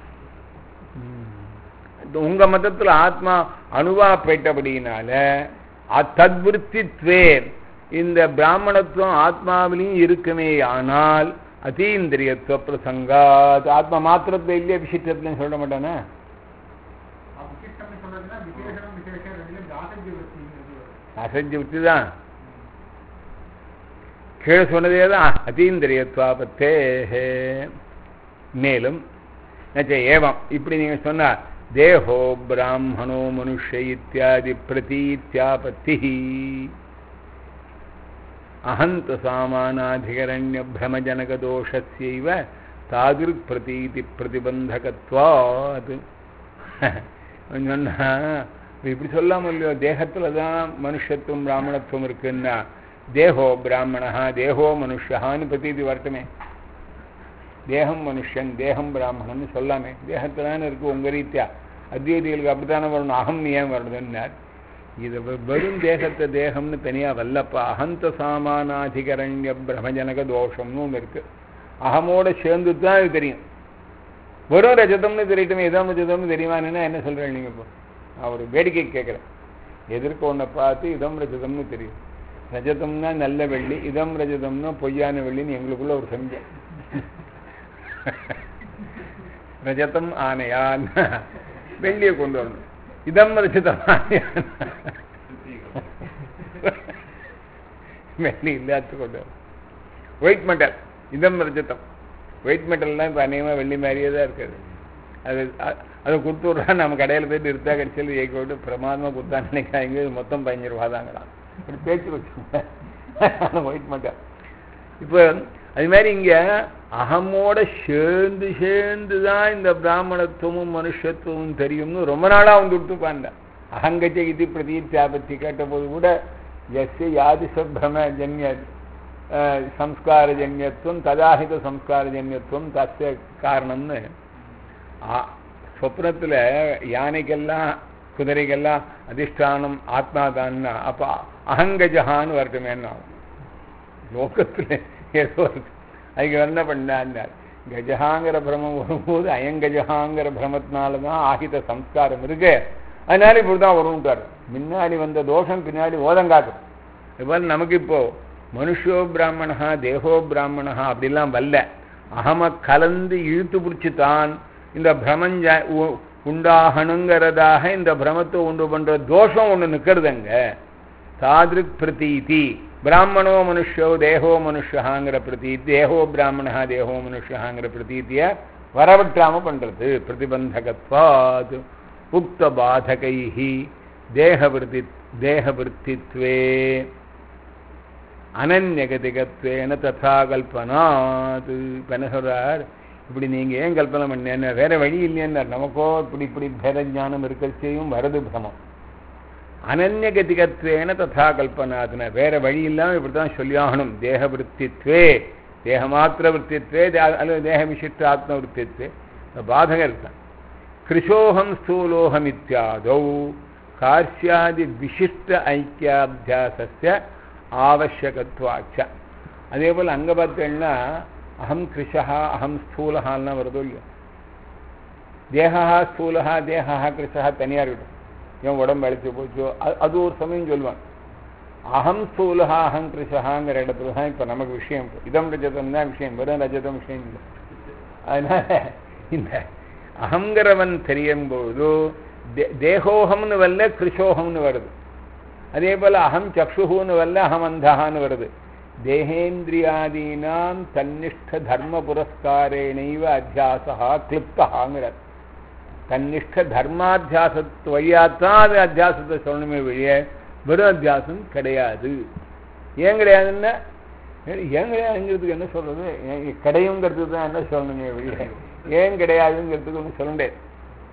A: ம். உங்க மதத்துல ஆத்மா அணுவா போயிட்டபடினால தத்விற்த்தித்வே இந்த பிராமணத்துவம் ஆத்மாவிலையும் இருக்குமே ஆனால் அதீந்திரியத்துவ பிரசங்காத் ஆத்மா மாத்திரத்துல இல்லையே விசிஷ்டத்துலன்னு சொல்ல மாட்டானே
B: விசிஷ்டம்னு சொல்றதுன்னா விசேஷனம் விசேஷம் ரெண்டுலையும் தாசஜ்ய விருத்திங்கிறது வரும்.
A: அசஞ்சு விட்டு தான் கீழே சொன்னதே தான் அதீந்திரியத்வாபத்தே மேலும் நச்ச ஏவம் இப்படி நீங்க சொன்னா தேகோ பிராமணோ மனுஷ இத்தியாதி பிரதீத்யாபத்தி அஹந்த சாமானாதிகரண்ய பிரமஜனக தோஷஸ்யைவ தாதிருக் பிரதீதி பிரதிபந்தகத்வாது சொன்னா இப்படி சொல்லாம இல்லையோ தேகத்துல தான் மனுஷத்துவம் பிராமணத்துவம் இருக்குன்னா தேகோ பிராமணா தேகோ மனுஷான்னு பிரதீதி வரட்டுமே தேகம் மனுஷன் தேகம் பிராமணன் சொல்லாமே தேகத்துல தானே இருக்கு உங்க ரீத்தியா அத்வைதிகளுக்கு அப்படித்தானே வரணும் அகம் நீ ஏன் வரணுன்னார் இது வெ- வெறும் தேகத்தை தேகம்னு தனியா வல்லப்பா அகந்த சாமானாதிகரண்ய பிரமஜனக தோஷம்னு ஒன்று இருக்கு அகமோட சேர்ந்து தான் இது தெரியும் வெறும் ரஜதம்னு தெரியட்டுமே இதம் ரஜதம்னு தெரியுமான்னு என்ன சொல்றேன் நீங்க இப்போ நான் ஒரு வேடிக்கை கேட்குறேன் எதிர்க்க ஒன்றை பார்த்து இதம் ரஜதம்னு தெரியும் ரஜதம்னா நல்ல வெள்ளி இதம் ரஜதம்னா பொய்யான வெள்ளின்னு எங்களுக்குள்ள ஒரு சம்ஜை ரஜதம் ஆனையான் வெள்ளியை கொண்டு வரணும் இதம் ரஜதம் ஆனையான் வெள்ளி இல்லாத கொண்டு வரணும் ஒயிட் மெட்டல் இதம் ரஜதம் ஒயிட் மெட்டல்லாம் இப்போ அநேகமாக வெள்ளி மாதிரியே தான் இருக்குது அது அ- அதை கொடுத்து விட்றா நம்ம கடையில் போயிட்டு இருத்தா கடிச்சல் ஏக்கி விட்டு பிரமாதமாக கொடுத்தா நினைக்காங்க இது மொத்தம் பதினஞ்சு ரூபா தாங்கலாம் இப்படி பேச்சு வச்சுக்கோங்க ஒயிட் மெட்டல் இப்போ அது மாதிரி இங்க அகமோட சேர்ந்து சேர்ந்து தான் இந்த பிராமணத்துவமும் மனுஷத்துவமும் தெரியும்னு ரொம்ப நாளா வந்து விட்டுப்பாண்ட அகங்கச்ச இது பிரதீத்யாபத்தி கேட்டபோது கூட எஸ் யாதிச பிரம ஜன்ய அஹ், சம்ஸ்காரஜன்யத்துவம் ததாஹித சம்ஸ்காரஜன்யத்துவம் தஸ்ய காரணம்னு ஆ- சொப்னத்துல யானைக்கெல்லாம் குதிரைக்கெல்லாம் அதிஷ்டானம் ஆத்மாதான்னா அப்போ அகங்கஜகான்னு வரட்டுமேன்னா லோகத்தில் ஏதோ இருக்கு அதுக்கு என்ன பண்ணார் கஜகாங்கிற பிரமம் வரும்போது அயங்கஜகாங்கிற பிரமத்தினால தான் ஆகித சம்ஸ்காரம் இருக்கு அதனால இப்படி தான் வரும்ட்டார் முன்னாடி வந்த தோஷம் பின்னாடி ஓதங்காக்கும் இப்போ நமக்கு இப்போ மனுஷோ பிராமணா தேகோ பிராமணா அப்படிலாம் வல்ல அகம கலந்து இழுத்து பிடிச்சி தான் இந்த பிரமஞ்ச உ- உண்டாகணுங்கிறதாக இந்த பிரமத்தை உண்டு பண்ற தோஷம் ஒன்று நிற்கிறதுங்க தாதிருக் பிரதீதி பிராமணோ மனுஷோ தேகோ மனுஷாங்கிற பிரதீதி தேகோ பிராமணா தேகோ மனுஷாங்கிற பிரதீத்திய வரவிட்டாம பண்றது பிரதிபந்தகத்வாத் உக்த பாதகைஹி தேகவிருத்தி தேகவிருத்தித்வே அனன்யகதிகத்வேன ததா கல்பனாத் இப்ப என்ன சொல்றார் இப்படி நீங்க ஏன் கல்பனை பண்ணேன்னு வேற வழி இல்லையார் நமக்கோ இப்படி இப்படி பேத ஞானம் இருக்கச்சையும் வருது பிரமம் அனன்யகதிகத்வேன ததா கல்பனாத்ன வேற வழி இல்லாம இப்படித்தான் சொல்லியாகணும் தேக விற்த்தித்வே தேகமாத்திர விற்த்தித்வே தே- அல்லது தேக விசிஷ்ட ஆத்ம விற்த்தித்வே பாதகம் இருக்கான் கிருஷோகம் ஸ்தூலோகம் இத்தியாதௌ கார்ஷ்யாதி விசிஷ்ட ஐக்கியாபியாசஸ்ய ஆவசியகத்வாச்ச அதே போல் அங்கே பார்த்தீங்கன்னா அகம் கிருஷா அகம் ஸ்தூலஹான்னா வருதோ இல்லையோ தேகா ஸ்தூலஹா தேகா கிருஷா தனியாக இருக்கட்டும் என் உடம்பு அழைச்சி போச்சோ அது அது ஒரு சமயம் சொல்லுவான் அகம் ஸ்தூலஹா அகம் கிருஷகாங்கிற இடத்துல தான் இப்போ நமக்கு விஷயம் இப்போ. இதம் ரஜதம் தான் விஷயம் வெறும் ரஜதம் விஷயம் இல்லை அதனால இந்த அகங்கிறவன் தெரியும் பொழுது தே- தேகோகம்னு வரல கிருஷோகம்னு வருது அதே போல அகம் சக்ஷுன்னு வரல அகம் அந்தகான்னு வருது தேகேந்திரியாதீனாம் தன்னிஷ்ட தர்ம புரஸ்காரேணைவ அத்தியாசா கிளிப்தகாங்கிறார் தன்னிஷ்ட தர்மாத்தியாசத்து வழியாத்தான் அது அத்தியாசத்தை சொல்லணுமே வழிய வெறும் அத்தியாசம் கிடையாது ஏன் கிடையாதுன்னா ஏன் ஏன் கிடையாதுங்கிறதுக்கு என்ன சொல்றது ஏன் கிடையுங்கிறதுக்கு தான் என்ன சொல்லணுமே வழிய ஏன் கிடையாதுங்கிறதுக்கு ஒன்றும் சொல்ல முடியாது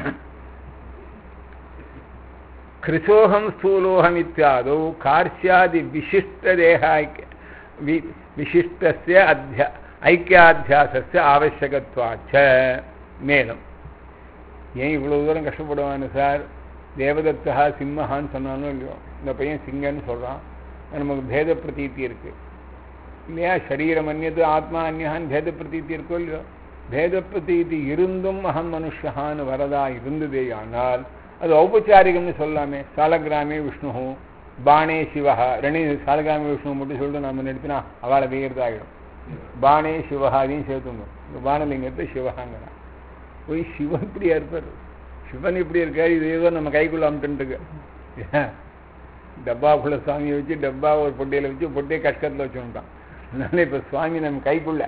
A: கிருஷோகம் ஸ்தூலோகம் இத்தியாதோ கார்ஷ்யாதி விசிஷ்டதேகாய்க்க வி விசிஷ்டஸ்ய அத்தியா ஐக்கியாத்தியாசஸ்ய ஆவசியகத்வாச்ச மேலும் ஏன் இவ்வளவு தூரம் கஷ்டப்படுவான்னு சார் தேவதத்தா சிம்மஹான்னு சொன்னாலும் இல்லையோ இந்த பையன் சிங்கன்னு சொல்றான் நமக்கு பேத பிரதீத்தி இருக்கு இல்லையா சரீரம் அந்நியது ஆத்மா அந்நியான்னு பேத பிரதீத்தி இருக்கோ இல்லையோ பேத பிரதீதி இருந்தும் அகம் மனுஷகான்னு வரதா இருந்ததே ஆனால் அது ஔபச்சாரிகம்னு சொல்லாமே சாலகிராமே விஷ்ணு பாணே சிவஹா ரெண்டு சாலகிராம விஷ்ணு மட்டும் சொல்லிட்டு நம்ம நிறுத்தினா அவளை வெய்யறதாகிடும் பாணே சிவஹா அதையும் சேர்த்துணும் இந்த பானலிங்கத்தை சிவஹாங்கிறான் போய் சிவன் இப்படியா இருப்பார் சிவன் இப்படி இருக்காரு இது ஏதோ நம்ம கைக்குள்ள அமுட்டுன்ட்டுருக்கு டப்பாக்குள்ள சுவாமியை வச்சு டப்பா ஒரு பொட்டியில வச்சு பொட்டியை கஷ்டத்தில் வச்சுட்டான் அதனால இப்ப சுவாமி நம்ம கைக்குள்ள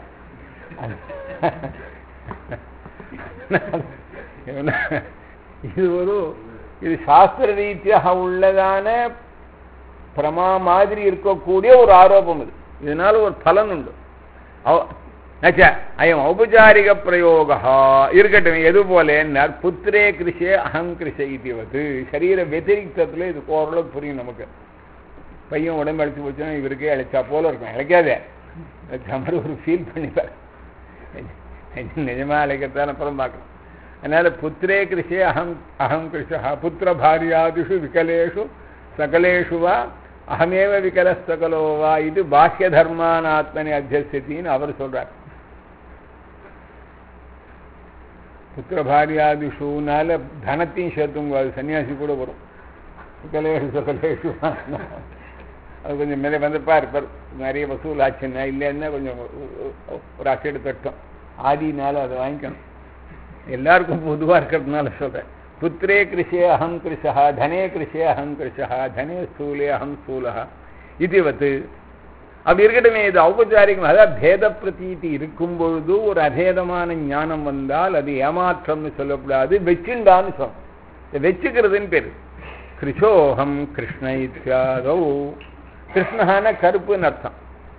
A: இது ஒரு இது சாஸ்திர ரீதியாக உள்ளதான பிரமா மாதிரி இருக்கக்கூடிய ஒரு ஆரோபம் இது இதனால ஒரு பலன் உண்டு அவ- நச்ச அயம் ஔபச்சாரிக பிரயோகா இருக்கட்டும் எது போலேன்னார் புத்திரே கிருஷே அகம் கிருஷ இதுவது சரீர வெதிரிக்தத்துல இது ஓரளவுக்கு புரியும் நமக்கு பையன் உடம்பு அழைச்சி போச்சுன்னா இவருக்கே அழைச்சா போல இருக்கும் இழைக்காதே அழைச்ச மாதிரி ஒரு ஃபீல் பண்ணிப்பார் நிஜமா அழைக்கத்தான் அப்புறம் பார்க்கணும் அதனால புத்திரே கிருஷே அகம் அகம் கிருஷா புத்திர பாரியாதிஷு விகலேஷு சகலேஷு வா அகமேவ விகல சகலோ வா இது பாஹ்ய தர்மான ஆத்மனி அத்தியசித்தின்னு அவர் சொல்றார் புத்திர பாரியாதிஷுனால தனத்தையும் சேர்த்துங்க அது சன்னியாசி கூட வரும் விகலேஷு சகலேஷு வா. அது கொஞ்சம் மேலே வந்துப்பா இருப்பார் நிறைய வசூல் ஆச்சுன்னா இல்லைன்னா கொஞ்சம் ஒரு- ஒரு- ஒரு அசைடு தட்டும் ஆதினால அதை வாங்கிக்கணும் எல்லாருக்கும் பொதுவா இருக்கிறதுனால சொல்றேன் புத்திரே கிருஷே அகம் கிருஷா தனே கிருஷே அகம் கிருஷா தனே ஸ்தூலே அகம் ஸ்தூலா இதுவத்து அப்படி இருக்கட்டுமே இது ஔபச்சாரிகம் அதாவது பேத பிரதீதி இருக்கும் பொழுது ஒரு அபேதமான ஞானம் வந்தால் அது ஏமாற்றம்னு சொல்லக்கூடாது வெச்சுண்டான்னு சொல்லணும் இதை வச்சுக்கிறதுன்னு பேரு கிருஷோகம் கிருஷ்ண இத்தியாதோ கிருஷ்ணஹான கருப்புன்னு அர்த்தம்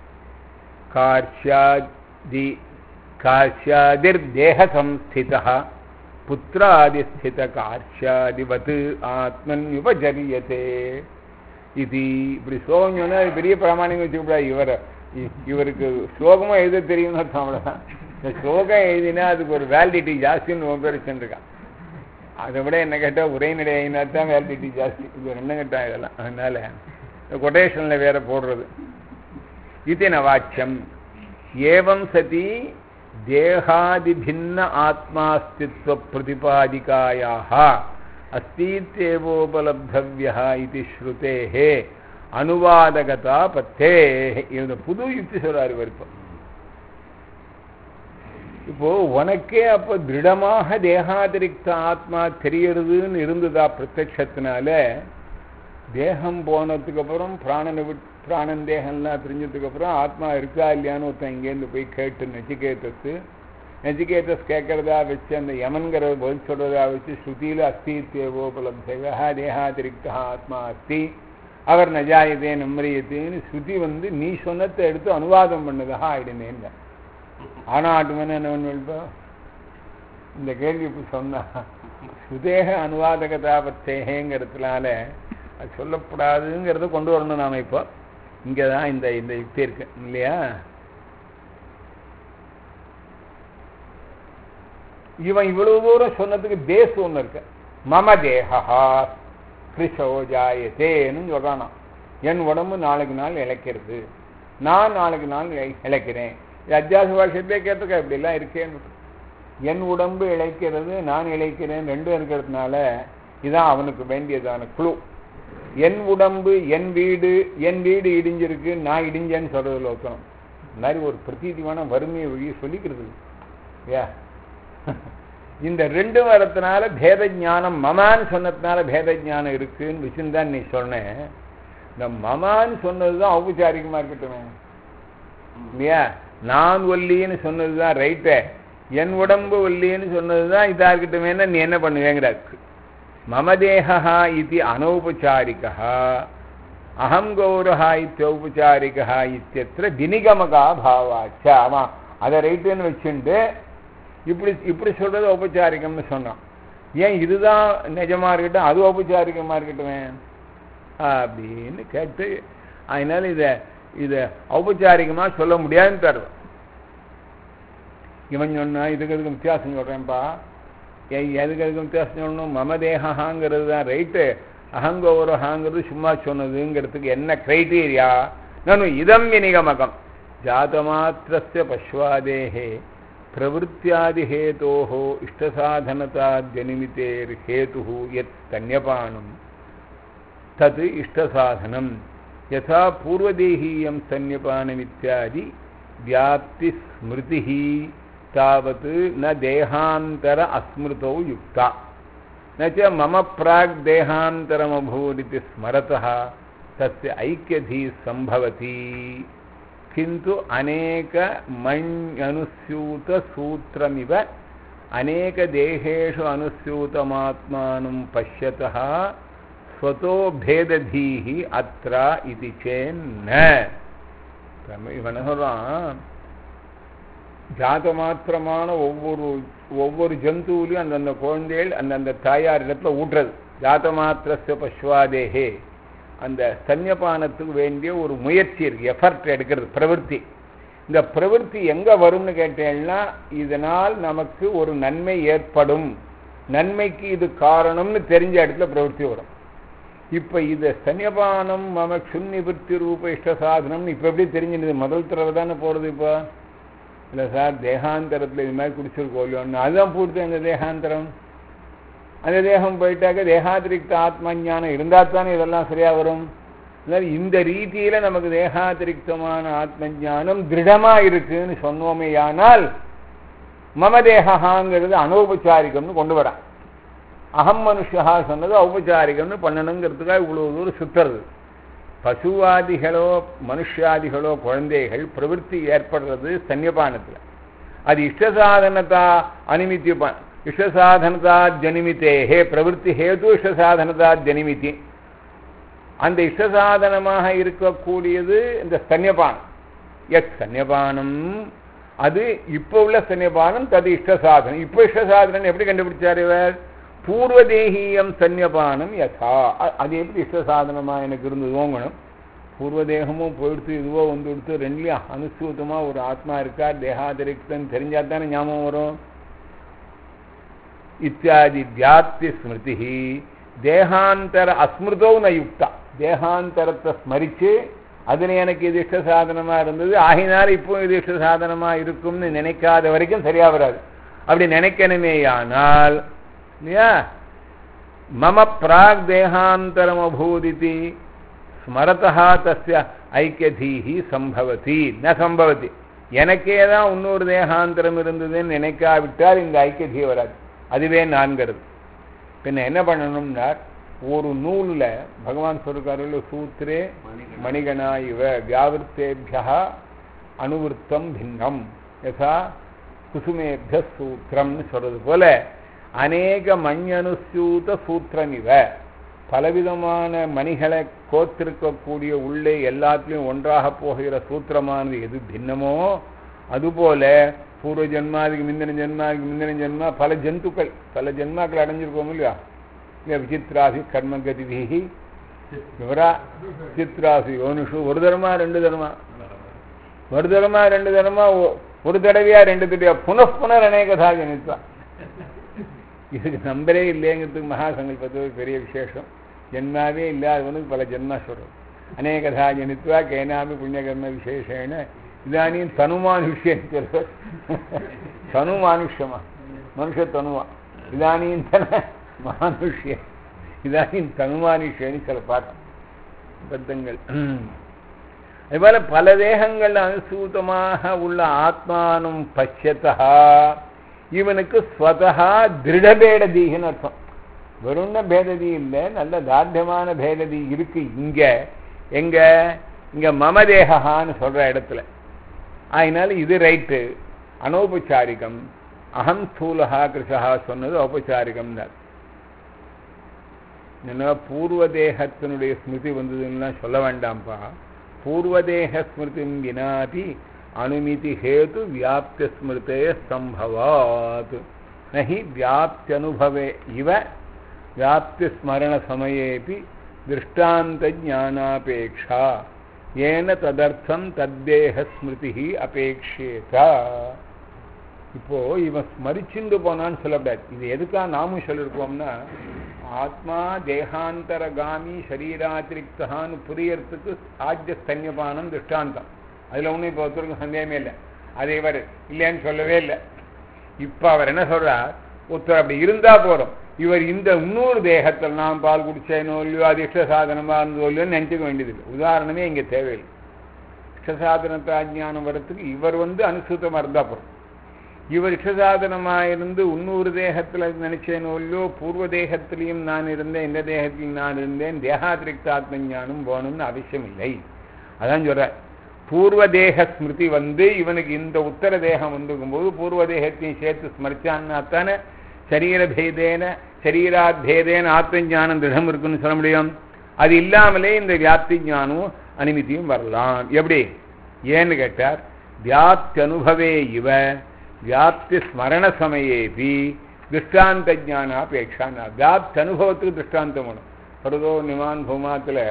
A: கார்ஷ்யாதி கார்ஷ்யாதிர் தேக சம்ஸ்திதா புத்திராதிஸ்தித கார்ஷ்யாதிவத் ஆத்மன் விபஜரியதே இது இப்படி ஸ்லோகம் சொன்னா அது பெரிய பிரமாணிகம் வச்சுக்கூடாது இவர் இ- இவருக்கு ஸ்லோகமும் எழுத தெரியும்னு அர்த்தம் அவ்வளோதான் இந்த ஸ்லோகம் எழுதினா அதுக்கு ஒரு வேலிடிட்டி ஜாஸ்தின்னு ரொம்ப பேர் வச்சுருக்கான் அதை விட என்ன கேட்டால் உரைநடை ஐநா தான் வேலிடிட்டி ஜாஸ்தி இது ரெண்டும் கேட்டா இதெல்லாம் அதனால கொட்டேஷனில் வேற போடுறது இது ந வாக்கியம் ஏவம் சதி தேகாதிபின்ன ஆத்மாஸ்தித்வ பிரதிபாதிகாயாக அஸ்தீத்தேவோபலப்தவியா இது ஸ்ருதேः அனுவாதகதா பத்தே இந்த புது யுக்தி சொல்றாரு இவர் இப்போ இப்போ உனக்கே அப்போ திருடமாக தேகாதிரிக்த ஆத்மா தெரியறதுன்னு இருந்ததா பிரத்யட்சத்தினால தேகம் போனதுக்கு அப்புறம் பிராணனை விட்டு பிராணன் தேகம்லாம் தெரிஞ்சதுக்கு அப்புறம் ஆத்மா இருக்கா இல்லையான்னு ஒருத்தன் இங்கேருந்து போய் கேட்டு நச்சிகேதஸ் நச்சிகேதஸ் கேட்கறதா வச்சு அந்த யமன்கிற பதில் சொல்றதா வச்சு ஸ்ருதியில அஸ்தித்யோபலப்தா தேகாதிரிக்தா ஆத்மா அஸ்தி அவர் நஜாயதே நம்ரியத்தேன்னு ஸ்ருதி வந்து நீ சொன்னதை எடுத்து அனுவாதம் பண்ணதா ஆயிடுனேன் ஆனாட்டுமன்னு என்ன பண்ணுவா இந்த கேள்வி இப்படி சொன்னா சுதேக அனுவாதகதா பத்தேகங்கிறதுனால அது சொல்லக்கூடாதுங்கிறத கொண்டு வரணும் நாம இப்போ இங்கே தான் இந்த இந்த யுக்தி இருக்கு இல்லையா இவன் இவ்வளவு தூரம் சொன்னதுக்கு பேஸ் ஒன்று இருக்கு மம தேகா கிருஷோ ஜாயத்தேன்னு சொல்றானா என் உடம்பு நாளுக்கு நாள் இழைக்கிறது நான் நாளுக்கு நாள் இழை- இழைக்கிறேன் இது அத்தியாச பாஷத்தையே கேட்டிருக்க இப்படிலாம் இருக்கேன்னு என் உடம்பு இழைக்கிறது நான் இழைக்கிறேன் ரெண்டும் இருக்கிறதுனால இதான் அவனுக்கு வேண்டியதான குழு என் உடம்பு என் வீடு என் வீடு இடிஞ்சிருக்கு நான் இடிஞ்சேன்னு சொல்றதுல ஒருத்தனம் இந்த மாதிரி ஒரு பிரதீதிமான வறுமையை வழியை சொல்லிக்கிறது ஏ இந்த ரெண்டு வரத்தினால பேத ஞானம் மமான்னு சொன்னதுனால பேத ஞானம் இருக்குன்னு விஷயம்தான் நீ சொன்னேன் இந்த மமான்னு சொன்னதுதான் ஔபச்சாரிகமா இருக்கட்டுமே இல்லையா நான் ஒல்லின்னு சொன்னதுதான் ரைட்டு என் உடம்பு ஒல்லின்னு சொன்னதுதான் இதா இருக்கட்டுமேன்னா நீ என்ன பண்ணுவேங்கிறார் மமதேகா இது அனௌபச்சாரிகா அகம் கௌரஹா இத்தியௌபச்சாரிகா இத்தியத்திர வினிகமகா பாவாச்ச அவன் அதை ரைட்டுன்னு வச்சுட்டு இப்படி இப்படி சொல்றது ஔபச்சாரிகம்னு சொன்னான் ஏன் இதுதான் நிஜமா இருக்கட்டும் அது ஔபச்சாரிகமா இருக்கட்டுமே அப்படின்னு கேட்டு அதனால இதை இதை ஔபச்சாரிகமா சொல்ல முடியாதுன்னு தருவேன் இவன் சொன்னா இதுக்கு எதுக்கு வித்தியாசம் சொல்றேன்ப்பா ஏய், எதுக்கு எதுக்கு வித்தியாசம் சொல்லணும் மமதேகாங்கிறது தான் ரைட்டு அகங்கௌரகாங்கிறது சும்மா சொன்னதுங்கிறதுக்கு என்ன கிரைட்டீரியா நனு இதம் விநிகமகம் ஜாதமாத்திரஸ்ய பஸ்வாதேகே प्रवृत्त्यादिहेतोः इष्टसाधनताद्यनिमितेर्हेतुः यत् स्तन्यपानम् तत् इष्टसाधनं यथा पूर्वदेहीयं स्तन्यपानमित्यादि व्याप्तिस्मृतिः तावत् न देहान्तर अस्मृतौ युक्ता न च मम प्राग्देहान्तरमभूदिति स्मरतः तस्य ऐक्यधी सम्भवति किन्तु अनेक मण्यनुस्यूतसूत्रमिव अनेकदेहेषु अनुस्यूतमात्मानं पश्यतः स्वतो भेदधीः अत्र इति चेन्न நம்ம இவன் என்ன சொல்றான் ஜாத மாத்திரமான ஒவ்வொரு ஒவ்வொரு ஜந்துவிலையும் அந்தந்த குழந்தைகள் அந்தந்த தாயார் இடத்துல ஊட்டுறது ஜாத மாத்திரஸ்ய பஸ்வாதேகே அந்த ஸ்தன்யபானத்துக்கு வேண்டிய ஒரு முயற்சி இருக்கு எஃபர்ட் எடுக்கிறது பிரவൃத்தி இந்த பிரவൃத்தி எங்க வரும்னு கேட்டேன்னா இதனால் நமக்கு ஒரு நன்மை ஏற்படும் நன்மைக்கு இது காரணம்னு தெரிஞ்ச இடத்துல பிரவൃத்தி வரும் இப்ப இது ஸ்தன்யபானம் மம சுன்னிபுத்தி ரூப இஷ்ட சாதனம்னு இப்ப எப்படி தெரிஞ்சுது முதல் தடவை தானே போறது இப்போ இல்லை சார் தேகாந்தரத்தில் இது மாதிரி குடிச்சிருக்கோம் இல்லையோன்னு அதுதான் பூர்த்தி அந்த தேகாந்தரம் அந்த தேகம் போயிட்டாக்க தேகாதிரிக்த ஆத்ம ஞானம் இருந்தால் தானே இதெல்லாம் சரியா வரும் அதனால இந்த ரீதியில நமக்கு தேகாதிரிக்தமான ஆத்ம ஞானம் திருடமா இருக்குன்னு சொன்னோமேயானால் மம தேகாங்கிறது அனௌபச்சாரிகம்னு கொண்டு வரான் அகம் மனுஷா சொன்னது ஔபச்சாரிகம்னு பண்ணணுங்கிறதுக்காக இவ்வளவு தூரம் சுத்துறது பசுவாதிகளோ மனுஷாதிகளோ குழந்தைகள் பிரவೃತ್ತಿ ஏற்படுறது சன்னியபானத்தில் அது இஷ்டசாதனதா அனிமித்தி இஷ்டசாதனதா ஜனிமித்தே ஹே பிரவೃತ್ತಿ ஹேது இஷ்டசாதனதா ஜனிமித்தி அந்த இஷ்டசாதனமாக இருக்கக்கூடியது இந்த ஸ்தன்யபானம் எஸ் ஸ்தன்யபானம் அது இப்போ உள்ள ஸ்தன்யபானம் தது இஷ்டசாதனம் இப்போ இஷ்டசாதனம் எப்படி கண்டுபிடிச்சார் இவர் பூர்வதேகீயம் சன்னியபானம் யதா அது எப்படி இஷ்டசாதனமா எனக்கு இருந்து ஓங்கணும் பூர்வதேகமும் போயிடுத்து இதுவோ வந்து கொடுத்து ரெண்டுலையும் அனுசூதமா ஒரு ஆத்மா இருக்கார் தேகாதிரிக்தன் தெரிஞ்சா தானே ஞாபகம் வரும் இத்தியாதி வியாப்தி ஸ்மிருதி தேகாந்தர அஸ்மிருதோ ந யுக்தா தேகாந்தரத்தை ஸ்மரிச்சு அதுல எனக்கு இது இஷ்ட சாதனமா இருந்தது ஆகினால இப்போ இது இஷ்ட சாதனமா இருக்கும்னு நினைக்காத வரைக்கும் சரியா வராது அப்படி நினைக்கணுமேயானால் இல்லையா மம பிராக் தேகாந்தரம் அபூதிதி ஸ்மரதா தஸ்ய ஐக்கியதீஹி சம்பவதி ந சம்பவதி எனக்கே தான் இன்னொரு தேகாந்தரம் இருந்ததுன்னு நினைக்காவிட்டால் இந்த ஐக்கியதீ வராது அதுவே நான்கிறது பின்ன என்ன பண்ணணும்னா ஒரு நூலில் பகவான் சொல்றாரு சூத்திரே மணிகணா இவ வியாவிருத்தேபியா அனுவருத்தம் பின்னம் யசா குசுமேபிய சூத்திரம்னு சொல்றது போல அநேக மஞ்சனுசூத சூத்திரம் இவ பலவிதமான மணிகளை கோத்திருக்கக்கூடிய உள்ளே எல்லாத்திலையும் ஒன்றாக போகிற சூத்திரமானது எது பின்னமோ அதுபோல பூர்வ ஜென்மாதிக்கு முந்தின ஜென்மாதிக்கு முந்தின ஜென்மா பல ஜந்துக்கள் பல ஜென்மாக்கள் அடைஞ்சிருக்கோம் இல்லையா இல்லை விசித்ராசி கர்மகதிபிகி விவரா விசித்ராசி யோனுஷு ஒரு தரமா ரெண்டு தரமா ஒரு தரமா ரெண்டு தரமா ஒரு தடவையா ரெண்டு தடவையா புனఃப்புனர் அநேகதா ஜனித்வா இதுக்கு நம்பரே இல்லைங்கிறதுக்கு மகாசங்கல்பத்து ஒரு பெரிய விசேஷம் ஜென்மாவே இல்லாதவனுக்கு பல ஜென்மா சொல்றது அநேகதா ஜனித்வா கேனாமி புண்ணியகர்ம விசேஷேன இதானியும் தனுமானுஷ்யம் சொல்றது தனுமானுஷ்யமா மனுஷ தனுவா இதானியும் தன மானுஷ்ய இதானியும் தனுமானுஷ்யன்னு சில பாட்டம் பத்தங்கள் அதுபோல பல தேகங்கள் அனுசூதமாக உள்ள ஆத்மானம் பசியத்தா இவனுக்கு ஸ்வதா திருடபேடதீன்னு அர்த்தம் வெறும்ன பேததி இல்லை நல்ல தார்த்தியமான பேததி இருக்கு இங்க எங்க இங்க மமதேகான்னு சொல்ற இடத்துல அதனால இது ரைட்டு அனௌபச்சாரிகம் அகம் ஸ்தூலகா கிருஷா சொன்னது ஔபச்சாரிகம் தான் என்ன பூர்வதேகத்தினுடைய ஸ்மிருதி வந்ததுன்னா சொல்ல வேண்டாம்ப்பா பூர்வதேக ஸ்மிருதி வினாதி அனுமிதி ஹேது வியாப்திய ஸ்மிருதே சம்பவாத் நஹி வியாப்தியனுபவே இவ வியாப்தி ஸ்மரண சமயேபி திருஷ்டாந்த ஞானாபேட்சா ஏன ததர்த்தம் தத்தேக ஸ்மிருதி அபேட்சேதா இப்போ இவன் ஸ்மரிச்சுண்டு போனான்னு சொல்லக்கூடாது இது எதுக்காக நாமும் சொல்லியிருக்கோம்னா ஆத்மா தேகாந்தரகாமி சரீராதிரிக்தான்னு புரியறதுக்கு ஆஜ்ய ஸ்தன்யபானம் திருஷ்டாந்தம் அதில் ஒன்றும் இப்போ ஒருத்தருக்கும் சந்தேகமே இல்லை அதை இவர் இல்லைன்னு சொல்லவே இல்லை இப்போ அவர் என்ன சொல்றார் ஒருத்தர் அப்படி இருந்தா போறோம் இவர் இந்த இன்னொரு தேகத்தில் நான் பால் குடிச்சேனோ இல்லையோ அது இஷ்ட சாதனமா இருந்தோ இல்லையோன்னு நினைச்சுக்க வேண்டியதில்லை உதாரணமே இங்கே தேவையில்லை இஷ்ட சாதனத்தை அஜ்ஞானம் வர்றதுக்கு இவர் வந்து அனுசூத்தமாக இருந்தா போறோம் இவர் இஷ்டசாதனமாக இருந்து இன்னொரு தேகத்தில் நினைச்சேனோ இல்லையோ பூர்வ தேகத்திலையும் நான் இருந்தேன் இந்த தேகத்திலையும் நான் இருந்தேன் தேகாதிரிக்த ஆத்ம ஞானம் போகணும்னு அவசியம் இல்லை அதான் சொல்ற பூர்வ தேக ஸ்மிருதி வந்து இவனுக்கு இந்த உத்தர தேகம் வந்துக்கும் போது பூர்வ தேகத்தையும் சேர்த்து ஸ்மரிச்சான்னா தானே சரீர பேதேன சரீராத்பேதேன ஆத்ம ஞானம் திருடம் இருக்குன்னு சொல்ல முடியும் அது இல்லாமலே இந்த வியாப்தி ஞானமும் அனுமதியும் வரலாம் எப்படி ஏன்னு கேட்டார் வியாப்தியனுபவே இவ வியாப்தி ஸ்மரண சமயேபி திருஷ்டாந்த ஜானாபேட்சா வியாப்தி அனுபவத்துக்கு திருஷ்டாந்தம் வேணும் பருதோ நிமான் பூமாத்தில்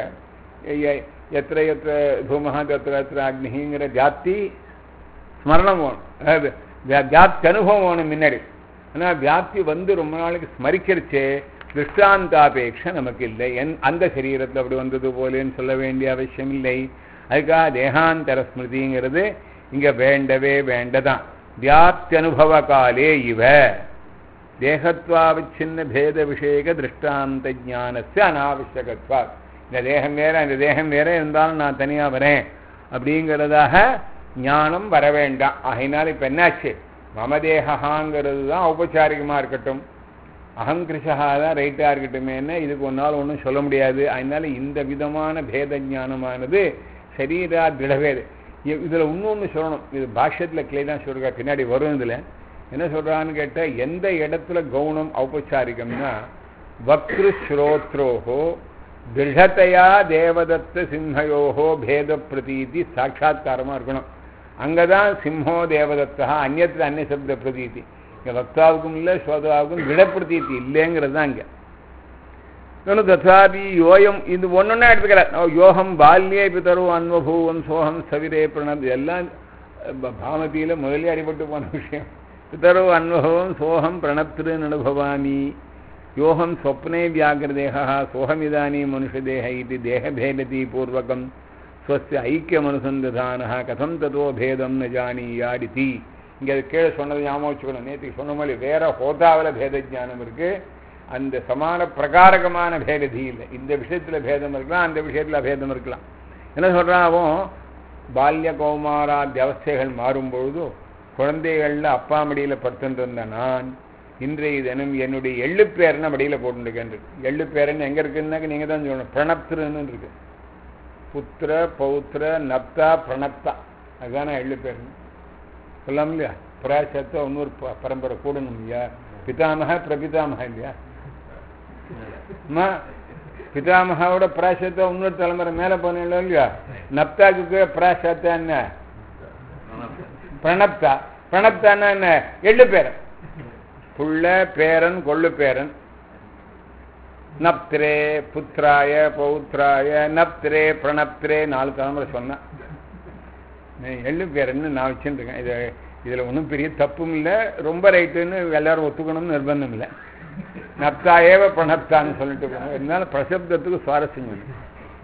A: எத்திர எத்திர தூமஹா தத்திர எத்திர அக்னிங்கிற வியாப்தி ஸ்மரணம் வேணும் அதாவது வியா- வியாப்தி அனுபவம் வேணும் முன்னாடி ஆனால் வியாப்தி வந்து ரொம்ப நாளைக்கு ஸ்மரிக்கிறச்சே திருஷ்டாந்தாபேட்சை நமக்கு இல்லை என் அந்த சரீரத்தில் அப்படி வந்தது போலேன்னு சொல்ல வேண்டிய அவசியம் இல்லை அதுக்காக தேகாந்தர ஸ்மிருதிங்கிறது இங்கே வேண்டவே வேண்டதான் வியாப்தி அனுபவ காலே இவ தேகத்வாவிச்சின்ன பேத விஷயக திருஷ்டாந்த ஞானஸ்ய அனாவசியகத்வா இந்த தேகம் வேற இந்த தேகம் வேற இருந்தாலும் நான் தனியாக வரேன் அப்படிங்கிறதாக ஞானம் வர வேண்டாம் ஆகையினால இப்போ என்னாச்சு மம தேகாங்கிறது தான் ஔபச்சாரிகமாக இருக்கட்டும் அகங்கிருஷா தான் ரைட்டாக இருக்கட்டுமேன்னு இதுக்கு ஒன்றால் ஒன்றும் சொல்ல முடியாது அதனால இந்த விதமான பேத ஞானமானது சரீரா திடவேது இதில் இன்னொன்று சொல்லணும் இது பாஷ்யத்தில் கிளீனாக சொல்கிறா பின்னாடி வரும் இதில் என்ன சொல்கிறான்னு கேட்டால் எந்த இடத்துல கவுனம் ஔபச்சாரிகம்னா வக்ரு ஸ்ரோத்ரோஹோ திருடத்தையா தேவதத்த சிம்ஹயோஹோ பேத பிரதீதி சாட்சாத்காரமாக இருக்கணும் அங்கே தான் சிம்ஹோ தேவதத்தா அந்நத்தில் அந்நிய சப்த பிரதீதி இங்கே வக்தாவுக்கும் இல்லை ஸ்ரோதாவுக்கும் திடப்பிரதீதி இல்லைங்கிறது தான் இங்கே இன்னொன்று ததாபி யோயம் இது ஒன்னொன்னா எடுத்துக்கல ஓ, யோகம் பால்யே பிதரு அன்வபூவம் சோகம் சவிரே பிரணத் எல்லாம் ப- பாமதியில முதலே அடிபட்டு போன விஷயம் பிதரு அன்வபவம் சோகம் பிரணப்திரு அனுபவாமி யோகம் ஸ்வப்னே வியாகிருதேகா சோகமிதானி மனுஷதேக இது தேகபேததி பூர்வகம் ஸ்வஸ்ய ஐக்கியமனுசந்ததான கதம் ததோ பேதம் ந ஜானியாடிதி இங்கே அது கீழே சொன்னது ஞாபகம் வச்சுக்கணும் நேற்றுக்கு சொன்ன மாதிரி வேற ஹோதாவில் பேத ஞானம் இருக்கு அந்த சமான பிரகாரகமான பேததி இல்லை இந்த விஷயத்துல பேதம் இருக்கலாம் அந்த விஷயத்துல அபேதம் இருக்கலாம் என்ன சொல்றான் அவன் பால்ய கௌமாராதி அவஸ்தைகள் மாறும் பொழுது குழந்தைகள்ல அப்பா மடியில படுத்துட்டு இருந்த நான் இன்றைய தினம் என்னுடைய எள்ளு பேரனை மடியில போட்டுருக்கேன் எள்ளு பேரன் எங்க இருக்குன்னாக்க நீங்க தான் சொல்லணும் பிரணப்திருன்னு இருக்கு புத்திர பௌத்திர நப்தா பிரணப்தா அதுதானே எள்ளு பேரன் சொல்லலாம் இல்லையா பிராசத்தை இன்னொரு ப- பரம்பரை கூடணும் இல்லையா பிதாமக பிரபிதாமக இல்லையா அம்மா பிதாமகாவோட பிராசத்தை இன்னொரு தலைமுறை மேலே போனேன் இல்லையா நப்தாக்கு பிராசத்தை என்ன பிரணப்தா பிரணப்தான்னா என்ன எள்ளு பேரன் புள்ள பேரன் கொள்ளு பேரன் நப்திரே புத்திராய பௌத்ராய நப்திரே பிரணப்திரே நாலு தலைமுறை சொன்னேன் நீ எள்ளு பேரன்னு நான் வச்சுருக்கேன் இது இதில் ஒன்றும் பெரிய தப்பும் இல்லை ரொம்ப ரைட்டுன்னு எல்லாரும் ஒத்துக்கணும்னு நிர்பந்தம் இல்லை நப்தா ஏவ பிரணப்தான்னு சொல்லிட்டு போனோம் இருந்தாலும் பிரசப்தத்துக்கு சுவாரஸ்யம் இல்லை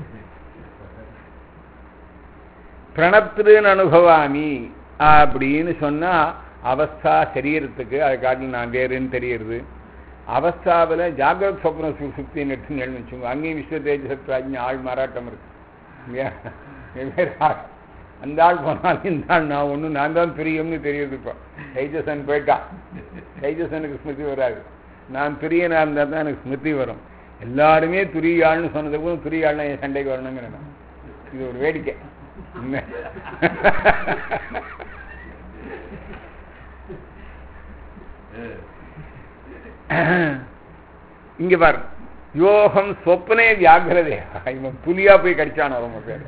A: பிரணப்திருன்னு அனுபவாமி அப்படின்னு சொன்னா அவஸ்தா சரீரத்துக்கு அதை காட்டில் நான் வேறுன்னு தெரியுது அவஸ்தாவில் ஜாகிரத் சொப்ன சு சுக்தி நெட்டு வச்சுக்கோங்க அங்கேயும் விஸ்வ தேஜசத்ராஜ்னி ஆள் மாறாட்டம் இருக்கு இல்லையா வெவ்வேறு ஆள் அந்த ஆள் போனாலும் இந்த ஆள் நான் ஒன்றும் நான் தான் பிரியம்னு தெரியுது இப்போ தைஜசன் போயிட்டான் தைஜசனுக்கு ஸ்மிருதி வராது நான் பிரியனா இருந்தால் தான் எனக்கு ஸ்மிருதி வரும் எல்லாருமே துரியாள்னு சொன்னதுக்கும் துரியாள்னா என் சண்டைக்கு வரணுங்கிறேன் நான். இது ஒரு வேடிக்கை உண்மை. இங்க பாரு யோகம் சொப்பனே வியாகிரதே இவன் புலியா போய் கடிச்சானோ ரொம்ப பேர்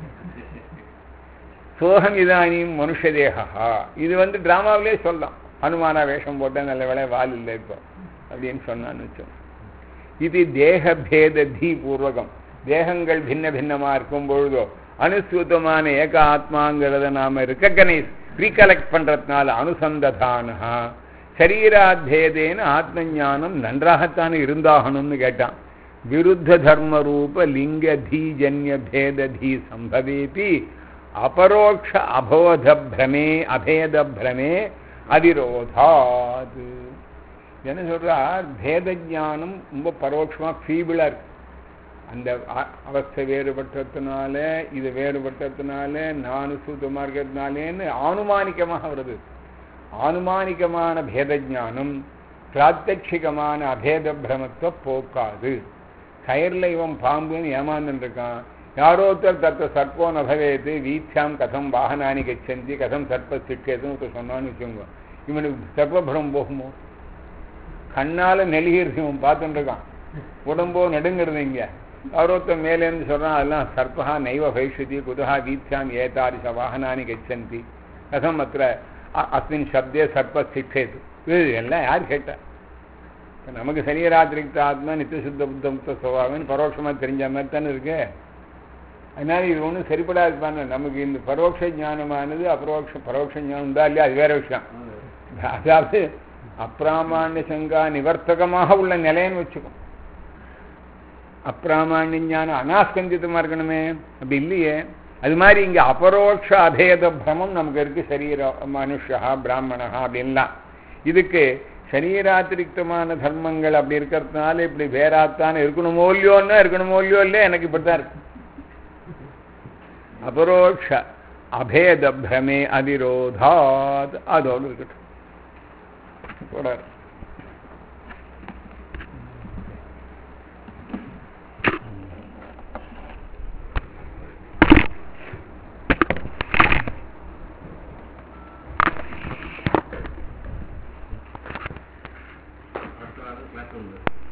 A: சோகம் இதானியும் மனுஷதேகா இது வந்து டிராமாவிலே சொல்லலாம் ஹனுமானா வேஷம் போட்ட நல்ல வேலை வால் இல்லை இப்போ அப்படின்னு சொன்னான்னு வச்சோம் இது தேக பேத தீ பூர்வகம் தேகங்கள் பின்ன பின்னமா இருக்கும் பொழுதோ அனுசூதமான ஏக ஆத்மாங்கிறத நாம ரெக்கக்னைஸ் ரீகலெக்ட் பண்றதுனால அனுசந்ததானா சரீராத்தேதேன ஆத்ம ஞானம் நன்றாகத்தான் இருந்தாகணும்னு கேட்டான் விருத்த தர்ம ரூப லிங்க தீ ஜன்ய பேத தீ சம்பவேபி அபரோக்ஷ அபோத பிரமே அபேத பிரமே அதிரோதாது என்ன சொல்றார் பேத ஞானம் ரொம்ப பரோட்சமா ஃபீபிளா இருக்கு அந்த அ- அவஸ்தை வேறுபட்டதுனால இது வேறுபட்டதுனால நான் சுத்தமா இருக்கிறதுனாலேன்னு ஆனுமானிக்கமாக வருது ஆனுமானிகமான பேத ஞானம் பிராத்தட்சிகமான அபேத பிரமத்தை போக்காது கயர்ல இவன் பாம்புன்னு ஏமாந்துட்டு இருக்கான் யாரோ ஒருத்தர் தத்த சர்ப்போ நபவேத்து வீச்சாம் கதம் வாகனானி கச்சந்தி கதம் சர்ப்ப சிக்கேதுன்னு ஒருத்தர் சொன்னான்னு வச்சுக்கோங்க இவனுக்கு சர்ப்பபுரம் போகுமோ கண்ணால நெளிகிறது இவன் பார்த்துட்டு இருக்கான் உடம்போ நடுங்கிறது இங்க கௌரவத்துவம் மேலேருந்து சொல்றான் அதெல்லாம் சர்ப்பா நைவ பைஷதி குதா கீத்யாம் ஏதாரிச வாகனானி கச்சந்தி கதம் அத்திர அ- அஸ்மின் சப்தே சர்ப்ப சிக்ஷேது இது எல்லாம் யார் கேட்டா இப்ப நமக்கு சரீராத்திரிக்த ஆத்மா நித்திய சுத்த புத்த முக்த சுவாமின்னு பரோட்சமாக தெரிஞ்ச மாதிரி தானே இருக்கு அதனால இது ஒன்றும் சரிப்படாது பாருங்க நமக்கு இந்த பரோட்ச ஞானமானது அபரோக்ஷ பரோட்ச ஞானம் உண்டா இல்லையா அது வேற விஷயம் அதாவது அப்பிராமாண்ய சங்கா நிவர்த்தகமாக உள்ள நிலைன்னு வச்சுக்கோ அப்பிராமாண்ய ஞானம் அனாஸ்கந்திதமாக இருக்கணுமே அப்படி இல்லையே அது மாதிரி இங்கே அபரோக்ஷ அபேத பிரமம் நமக்கு இருக்கு சரீர மனுஷா பிராமணா அப்படின்லாம் இதுக்கு சரீராத்திரிக்தமான தர்மங்கள் அப்படி இருக்கிறதுனால இப்படி வேறாத்தானே இருக்கணுமோ இல்லையோன்னா இருக்கணுமோ இல்லையோ இல்லையா எனக்கு இப்படி தான் இருக்கு அபரோக்ஷ அபேத பிரமே அதிரோதாத் அதோடு இருக்கட்டும் தொடர்
C: அடுத்த வாரம் கிளாஸ் உண்டு